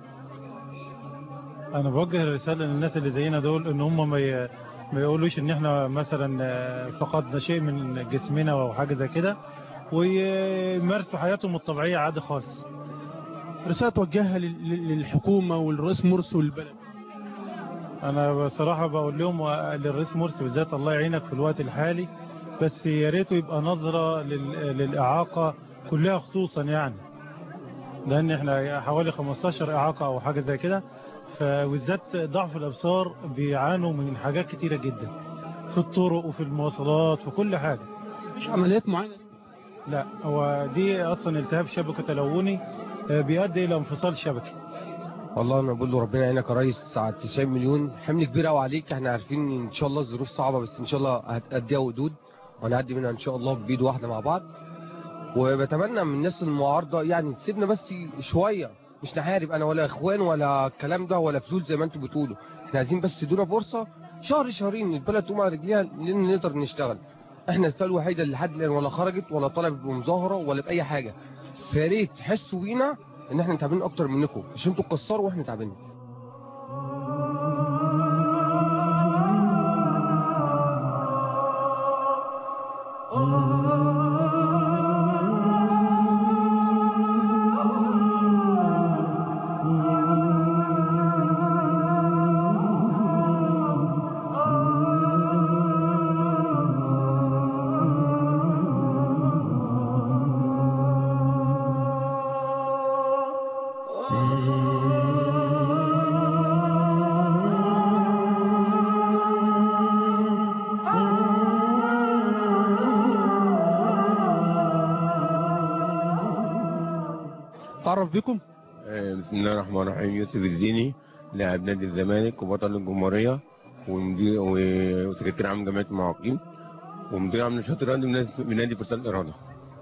انا بوجه الرساله للناس اللي زينا دول ان هم ما ي- ما يقولوش ان احنا مثلا آه، فقدنا شيء من جسمنا او حاجه زي كده ويمارسوا حياتهم الطبيعيه عادي خالص رساله توجهها لل- لل- للحكومه والرئيس مرسي والبلد انا بصراحه بقول لهم و- للرئيس مرسي بالذات الله يعينك في الوقت الحالي بس يا ريته يبقى نظره لل- للاعاقه كلها خصوصا يعني لان احنا حوالي 15 اعاقه او حاجه زي كده فبالذات ضعف الابصار بيعانوا من حاجات كتيره جدا في الطرق وفي المواصلات في كل حاجه مفيش عمليات معينه لا هو دي اصلا التهاب شبكه تلوني آه، بيؤدي الى انفصال شبكي والله انا بقول له ربنا يعينك يا ريس على 90 مليون حمل كبير قوي عليك احنا عارفين ان شاء الله الظروف صعبه بس ان شاء الله هتأديها ودود وهنعدي منها ان شاء الله بايد واحده مع بعض وبتمنى من الناس المعارضه يعني تسيبنا بس شويه مش نحارب انا ولا اخوان ولا الكلام ده ولا فلول زي ما انتوا بتقولوا احنا عايزين بس تدونا فرصه شهر شهرين البلد تقوم على رجليها لان نقدر نشتغل احنا الفئه الوحيده اللي لحد الان ولا خرجت ولا طلبت بمظاهره ولا باي حاجه فيا ريت تحسوا بينا ان احنا تعبانين اكتر منكم عشان انتوا تكسروا واحنا تعبانين تعرف بكم آه، بسم الله الرحمن الرحيم يوسف الزيني لاعب نادي الزمالك وبطل الجمهورية ومدير و- وسكرتير عام جمعية المعاقين ومدير عام نشاط الرياضي من نادي- من نادي فرسان الإرادة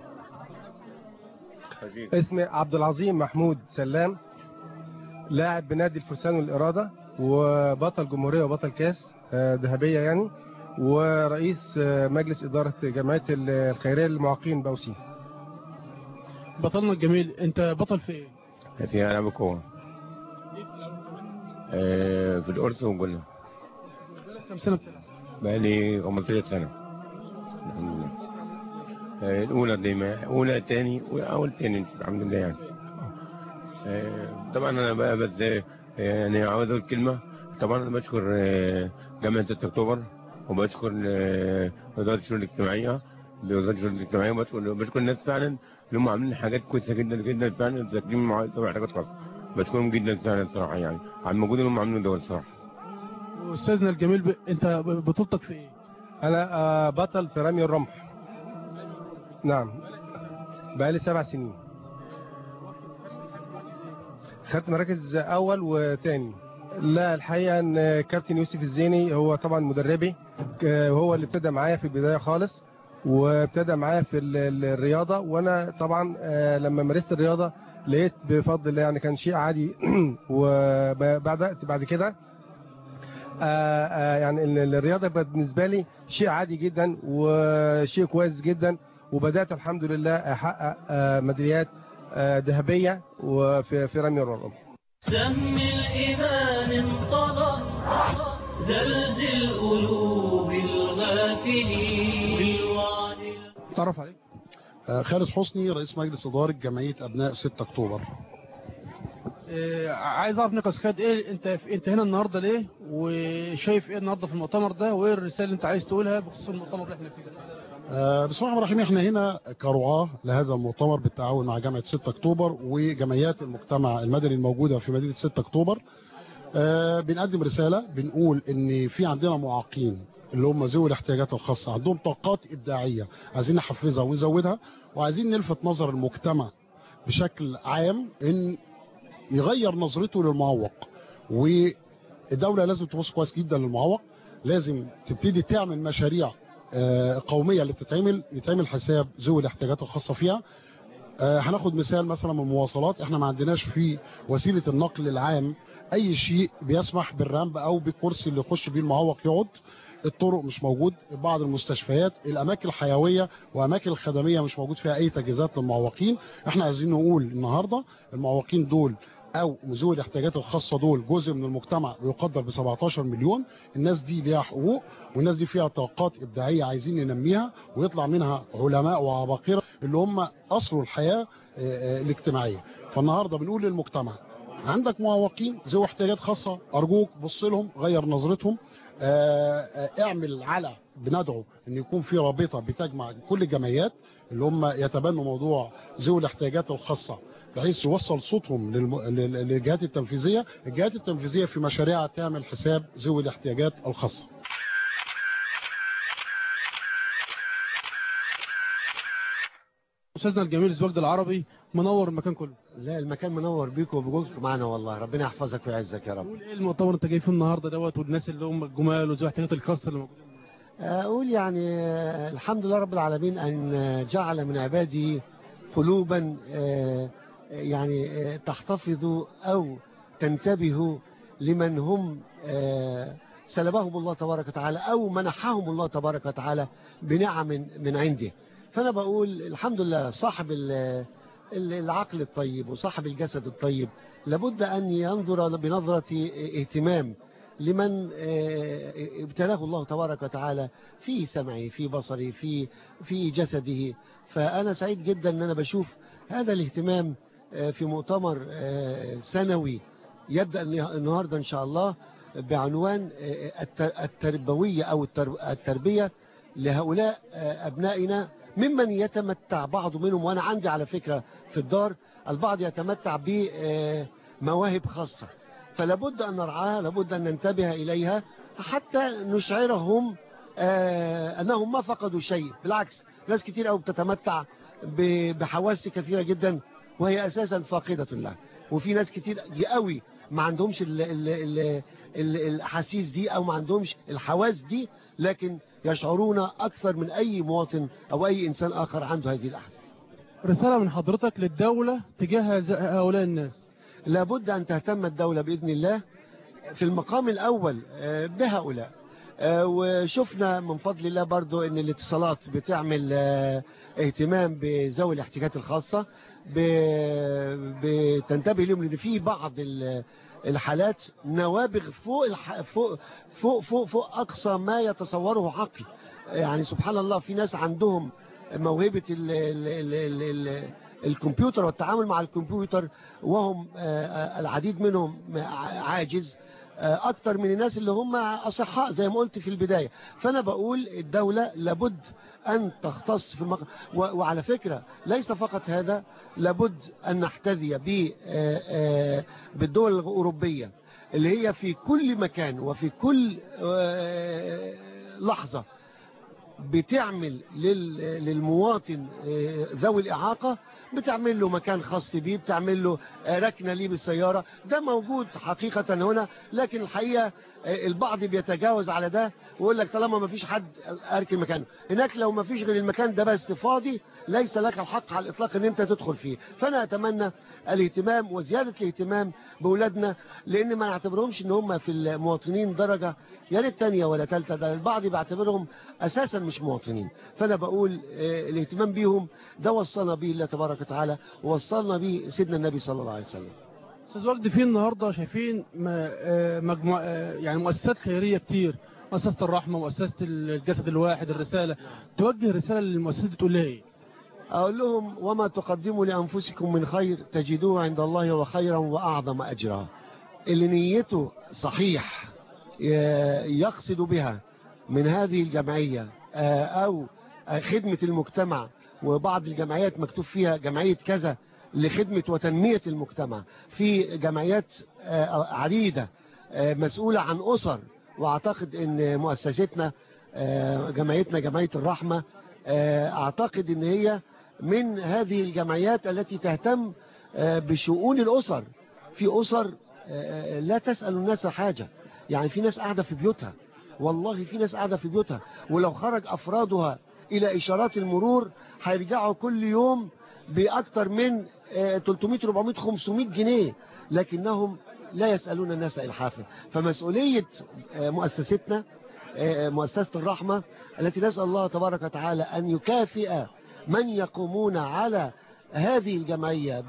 اسمي عبد العظيم محمود سلام لاعب بنادي الفرسان والإرادة وبطل جمهورية وبطل كاس آه، ذهبية يعني ورئيس آه، مجلس إدارة جمعية الخيرية للمعاقين بوسي بطلنا الجميل انت بطل في ايه في ألعاب القوة آه، في القرص والجلة بقالك كام سنه بتلعب بقالي 15 سنة الحمد لله آه، الأولى دايما أولى تاني أول تاني الحمد لله يعني آه، طبعا أنا بقى بس آه، يعني عاوز أقول كلمة طبعا أنا بشكر آه، جامعة 6 أكتوبر وبشكر آه، وزارة الشؤون الاجتماعية بوزارة الشؤون الاجتماعية وبشكر بشكر الناس فعلا اللي هم عاملين حاجات كويسة جدا جدا فعلا ذاكرين مع طبعا حاجات خاصة بشكرهم جدا فعلا الصراحة يعني على المجهود اللي هم عاملينه ده الصراحة واستاذنا الجميل ب... انت ب- بطولتك في ايه انا آه، بطل في رمي الرمح نعم بقالي سبع سنين خدت مراكز اول وتاني لا الحقيقه ان كابتن يوسف الزيني هو طبعا مدربي آه، وهو اللي ابتدى معايا في البدايه خالص وابتدى معايا في ال- ال- الرياضه وانا طبعا آه، لما مارست الرياضه لقيت بفضل الله يعني كان شيء عادي وبعد بعد كده آه، آه، يعني ال- ال- الرياضه بقت بالنسبه لي شيء عادي جدا وشيء كويس جدا وبدات الحمد لله احقق آه، ميداليات آه، ذهبيه وفي في رمي الرمح سهم الإيمان انطلق زلزل قلوب الغافلين بالوعد تعرف عليك آه، خالد حسني رئيس مجلس إدارة جمعية أبناء 6 أكتوبر آه، عايز اعرف نقص خالد ايه انت انت هنا النهارده ليه وشايف ايه النهارده في المؤتمر ده وايه الرساله اللي انت عايز تقولها بخصوص المؤتمر اللي احنا فيه ده آه، بسم الله الرحمن الرحيم احنا هنا كرعاة لهذا المؤتمر بالتعاون مع جامعة 6 أكتوبر وجمعيات المجتمع المدني الموجودة في مدينة 6 أكتوبر آه، بنقدم رسالة بنقول ان في عندنا معاقين اللي هم ذوي الاحتياجات الخاصة عندهم طاقات إبداعية عايزين نحفزها ونزودها وعايزين نلفت نظر المجتمع بشكل عام ان يغير نظرته للمعوق والدولة لازم تبص كويس جدا للمعوق لازم تبتدي تعمل مشاريع آه، قومية اللي بتتعمل يتعمل حساب ذوي الاحتياجات الخاصة فيها آه، هناخد مثال مثلا من المواصلات احنا ما عندناش في وسيلة النقل العام اي شيء بيسمح بالرامب او بالكرسي اللي يخش بيه المعوق يقعد الطرق مش موجود بعض المستشفيات الاماكن الحيويه واماكن الخدميه مش موجود فيها اي تجهيزات للمعوقين احنا عايزين نقول النهارده المعوقين دول او ذوي الاحتياجات الخاصه دول جزء من المجتمع بيقدر ب 17 مليون الناس دي ليها حقوق والناس دي فيها طاقات ابداعيه عايزين ننميها ويطلع منها علماء وعباقره اللي هم اصل الحياه آه، آه، الاجتماعيه فالنهارده بنقول للمجتمع عندك معوقين ذوي احتياجات خاصه ارجوك بص لهم غير نظرتهم آه، آه، اعمل على بندعو ان يكون في رابطه بتجمع كل الجمعيات اللي هم يتبنوا موضوع ذوي الاحتياجات الخاصه بحيث يوصل صوتهم للم... لل- للجهات التنفيذيه، الجهات التنفيذيه في مشاريعها تعمل حساب ذوي الاحتياجات الخاصه. استاذنا الجميل الزواج العربي منور المكان كله لا المكان منور بيكم وبوجودكم معنا والله ربنا يحفظك ويعزك يا رب ايه المؤتمر انت جاي فيه النهارده دوت والناس اللي هم الجمال وذوي الاحتياجات الخاصه اللي موجودين أقول يعني آه، الحمد لله رب العالمين أن آه، جعل من عباده قلوبا آه، يعني آه، تحتفظ أو تنتبه لمن هم آه، سلبهم الله تبارك وتعالى أو منحهم الله تبارك وتعالى بنعم من عنده فأنا بقول الحمد لله صاحب ال- ال- العقل الطيب وصاحب الجسد الطيب لابد أن ينظر بنظرة اهتمام لمن آه، ابتلاه الله تبارك وتعالى في سمعه في بصره في في جسده فأنا سعيد جدا أن أنا بشوف هذا الاهتمام آه، في مؤتمر آه، سنوي يبدأ النهاردة إن شاء الله بعنوان آه، الت- التربوية أو التر- التربية لهؤلاء آه، أبنائنا ممن يتمتع بعض منهم وأنا عندي على فكرة في الدار البعض يتمتع بمواهب خاصة فلابد أن نرعاها لابد أن ننتبه إليها حتى نشعرهم آه، أنهم ما فقدوا شيء بالعكس ناس كتير أو بتتمتع ب- بحواس كثيرة جدا وهي أساسا فاقدة لها وفي ناس كتير قوي ما عندهمش ال ال ال ال الأحاسيس دي أو ما عندهمش الحواس دي لكن يشعرون أكثر من أي مواطن أو أي إنسان آخر عنده هذه الأحاسيس رساله من حضرتك للدوله تجاه هذ- هؤلاء الناس لابد أن تهتم الدولة بإذن الله في المقام الأول آه، بهؤلاء آه، وشفنا من فضل الله برضو ان الاتصالات بتعمل آه، اهتمام بذوي الاحتياجات الخاصة ب- بتنتبه لهم لان في بعض ال- الحالات نوابغ فوق الح... فوق فوق فوق فوق اقصى ما يتصوره عقل يعني سبحان الله في ناس عندهم موهبة ال ال ال ال ال الكمبيوتر والتعامل مع الكمبيوتر وهم آه، آه، العديد منهم عاجز آه، اكتر من الناس اللي هم اصحاء زي ما قلت في البداية فانا بقول الدولة لابد ان تختص في المق... و... وعلى فكرة ليس فقط هذا لابد ان نحتذي ب... آه، آه، بالدول الاوروبية اللي هي في كل مكان وفي كل آه، لحظة بتعمل لل- للمواطن آه، ذوي الإعاقة بتعمل له مكان خاص بيه بتعمل له آه، ركنة ليه بالسيارة ده موجود حقيقة هنا لكن الحقيقة آه، البعض بيتجاوز على ده ويقول لك طالما ما فيش حد أركن مكانه هناك لو ما فيش غير المكان ده بس فاضي ليس لك الحق على الإطلاق ان انت تدخل فيه فأنا أتمنى الاهتمام وزيادة الاهتمام بأولادنا لأن ما نعتبرهمش ان هم في المواطنين درجة يا ريت تانية ولا تالتة ده البعض بيعتبرهم أساسا مش مواطنين فأنا بقول آه، الاهتمام بيهم ده وصلنا به الله تبارك وتعالى ووصلنا به سيدنا النبي صلى الله عليه وسلم استاذ وجدي في النهارده شايفين ما- آه، مجموعة آه، يعني مؤسسات خيريه كتير مؤسسه الرحمه مؤسسه الجسد الواحد الرساله توجه رساله للمؤسسات دي تقول لها ايه أقول لهم وما تقدموا لأنفسكم من خير تجدوه عند الله هو خيرا وأعظم أجرا اللي نيته صحيح ي- يقصد بها من هذه الجمعية آه، أو آه، خدمة المجتمع وبعض الجمعيات مكتوب فيها جمعية كذا لخدمة وتنمية المجتمع في جمعيات آه، عديدة آه، مسؤولة عن أسر وأعتقد أن مؤسستنا آه، جمعيتنا جمعية الرحمة آه، أعتقد أن هي من هذه الجمعيات التي تهتم آه، بشؤون الأسر في أسر آه، لا تسأل الناس حاجة يعني في ناس قاعدة في بيوتها والله في ناس قاعدة في بيوتها ولو خرج أفرادها إلى إشارات المرور هيرجعوا كل يوم بأكثر من آه، 300 400 500 جنيه لكنهم لا يسألون الناس إلحافا فمسؤولية آه، مؤسستنا آه، مؤسسة الرحمة التي نسأل الله تبارك وتعالى أن يكافئ من يقومون على هذه الجمعية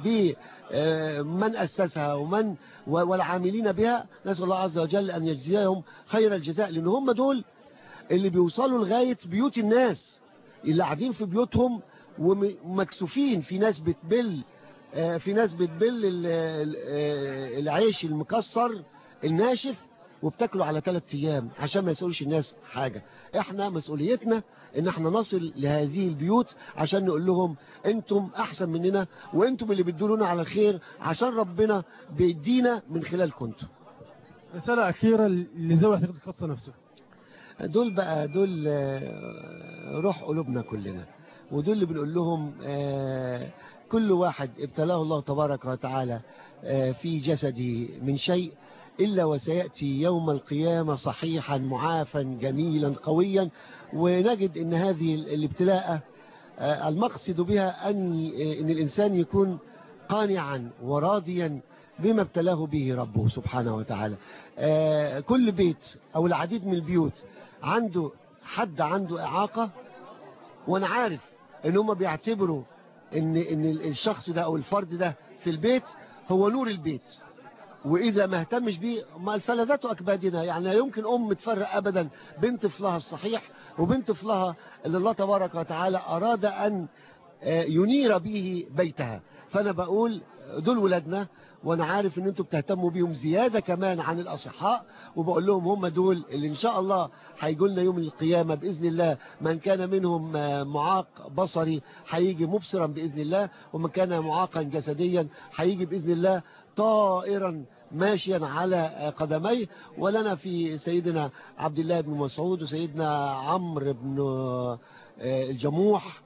بمن أسسها ومن والعاملين بها نسأل الله عز وجل أن يجزيهم خير الجزاء لأن هم دول اللي بيوصلوا لغاية بيوت الناس اللي قاعدين في بيوتهم ومكسوفين في ناس بتبل آه، في ناس بتبل ال- ال- آه، العيش المكسر الناشف وبتاكله على ثلاث ايام عشان ما يسألوش الناس حاجة احنا مسؤوليتنا ان احنا نصل لهذه البيوت عشان نقول لهم انتم احسن مننا وانتم اللي بتدلونا على الخير عشان ربنا بيدينا من خلالكم انتم رساله اخيره لذوي الاحتياجات الخاصه نفسه دول بقى دول آه، روح قلوبنا كلنا ودول اللي بنقول لهم آه، كل واحد ابتلاه الله تبارك وتعالى آه، في جسده من شيء إلا وسيأتي يوم القيامة صحيحا معافا جميلا قويا ونجد أن هذه الابتلاء آه، المقصد بها أن أن الإنسان يكون قانعا وراضيا بما ابتلاه به ربه سبحانه وتعالى آه، كل بيت أو العديد من البيوت عنده حد عنده إعاقة وأنا عارف أن هم بيعتبروا أن, إن الشخص ده أو الفرد ده في البيت هو نور البيت وإذا ما اهتمش بيه ما الفلذات أكبادنا يعني لا يمكن أم تفرق أبدا بين طفلها الصحيح وبين طفلها اللي الله تبارك وتعالى أراد أن آه، ينير به بيتها فأنا بقول دول ولادنا وانا عارف ان انتوا بتهتموا بيهم زيادة كمان عن الاصحاء وبقول لهم هم دول اللي ان شاء الله هيجوا لنا يوم القيامة باذن الله من كان منهم آه، معاق بصري هيجي مبصرا باذن الله ومن كان معاقا جسديا هيجي باذن الله طائرا ماشيا على آه، قدميه ولنا في سيدنا عبد الله بن مسعود وسيدنا عمرو بن آه، الجموح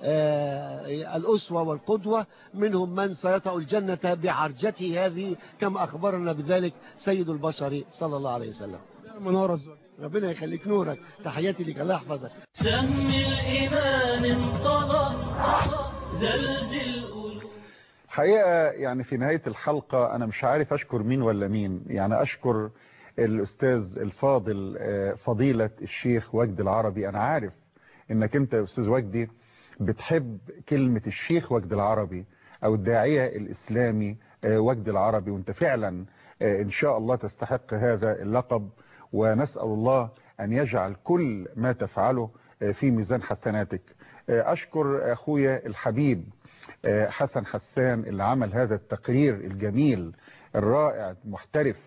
آه، الأسوة والقدوة منهم من سيطأ الجنة بعرجته هذه كما أخبرنا بذلك سيد البشر صلى الله عليه وسلم منار الزواج ربنا يخليك نورك تحياتي لك الله يحفظك سهم الإيمان انطلق زلزل حقيقة يعني في نهاية الحلقة أنا مش عارف أشكر مين ولا مين يعني أشكر الأستاذ الفاضل آه، فضيلة الشيخ وجدي العربي أنا عارف إنك أنت يا أستاذ وجدي بتحب كلمة الشيخ وجدي العربي أو الداعية الإسلامي آه، وجدي العربي وأنت فعلا آه، إن شاء الله تستحق هذا اللقب ونسأل الله أن يجعل كل ما تفعله آه، في ميزان حسناتك آه، أشكر أخويا الحبيب آه، حسن حسان اللي عمل هذا التقرير الجميل الرائع المحترف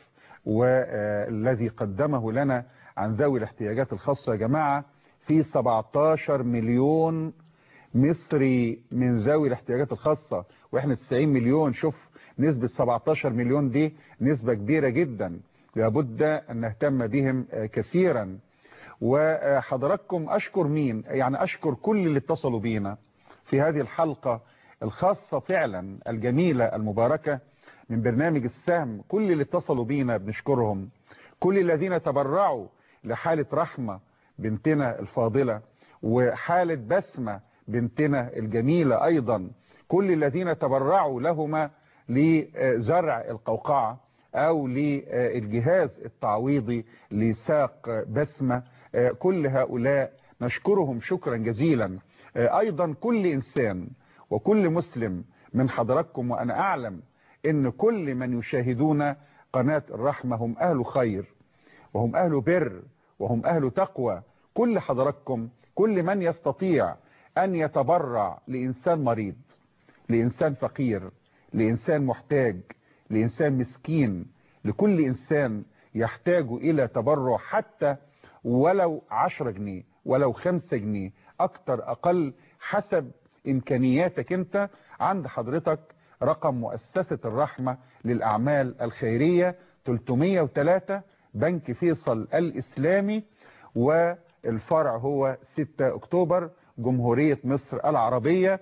والذي قدمه لنا عن ذوي الاحتياجات الخاصة يا جماعة في 17 مليون مصري من ذوي الاحتياجات الخاصة واحنا 90 مليون شوف نسبة 17 مليون دي نسبة كبيرة جدا لابد أن نهتم بهم آه، كثيرا وحضراتكم أشكر مين يعني أشكر كل اللي اتصلوا بينا في هذه الحلقة الخاصة فعلا الجميلة المباركة من برنامج السهم كل اللي اتصلوا بينا بنشكرهم كل الذين تبرعوا لحالة رحمة بنتنا الفاضلة وحالة بسمة بنتنا الجميلة أيضا كل الذين تبرعوا لهما لزرع القوقعة أو للجهاز التعويضي لساق بسمة كل هؤلاء نشكرهم شكرا جزيلا أيضا كل إنسان وكل مسلم من حضراتكم وأنا أعلم ان كل من يشاهدون قناة الرحمة هم اهل خير وهم اهل بر وهم اهل تقوى كل حضراتكم كل من يستطيع ان يتبرع لانسان مريض لانسان فقير لانسان محتاج لانسان مسكين لكل انسان يحتاج الى تبرع حتى ولو عشرة جنيه ولو خمسة جنيه اكتر اقل حسب امكانياتك انت عند حضرتك رقم مؤسسة الرحمة للأعمال الخيرية 303 بنك فيصل الإسلامي والفرع هو 6 أكتوبر جمهورية مصر العربية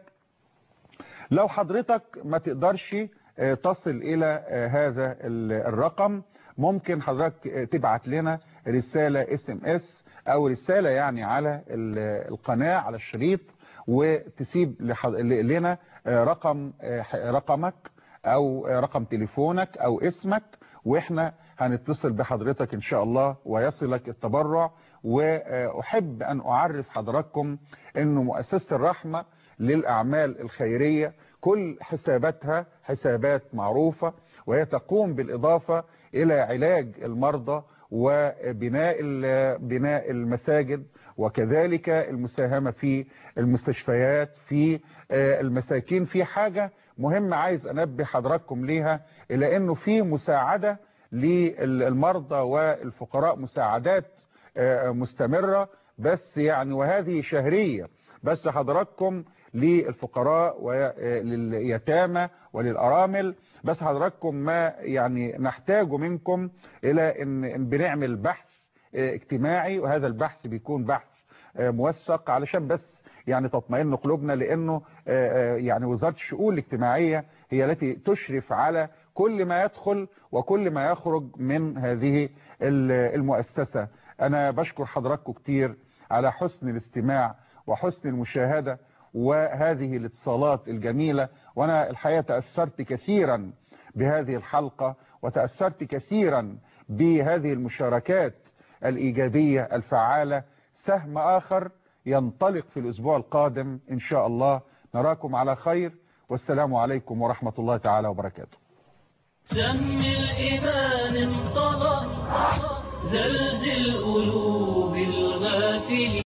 لو حضرتك ما تقدرش آه، تصل إلى آه، هذا ال- الرقم ممكن حضرتك آه، تبعت لنا رسالة اس ام اس او رسالة يعني على ال- القناة على الشريط وتسيب لح- ل- لنا آه، رقم آه، ح- رقمك او آه، رقم تليفونك او اسمك واحنا هنتصل بحضرتك ان شاء الله ويصلك التبرع واحب ان اعرف حضراتكم انه مؤسسة الرحمة للاعمال الخيرية كل حساباتها حسابات معروفة وهي تقوم بالاضافة الى علاج المرضى وبناء ال- بناء المساجد وكذلك المساهمة في المستشفيات في آه، المساكين في حاجة مهمة عايز أنبه حضراتكم ليها إلى أنه في مساعدة للمرضى والفقراء مساعدات آه، مستمرة بس يعني وهذه شهرية بس حضراتكم للفقراء ولليتامى وللأرامل بس حضراتكم ما يعني نحتاجه منكم إلى أن إن بنعمل بحث آه، اجتماعي وهذا البحث بيكون بحث آه، موثق علشان بس يعني تطمئن قلوبنا لانه آه، آه، يعني وزارة الشؤون الاجتماعية هي التي تشرف على كل ما يدخل وكل ما يخرج من هذه ال- المؤسسة انا بشكر حضراتكم كتير على حسن الاستماع وحسن المشاهدة وهذه الاتصالات الجميلة وانا الحقيقة تأثرت كثيرا بهذه الحلقة وتأثرت كثيرا بهذه المشاركات الإيجابية الفعالة سهم آخر ينطلق في الأسبوع القادم إن شاء الله نراكم على خير والسلام عليكم ورحمة الله تعالى وبركاته سم الإيمان انطلق زلزل قلوب الغافلين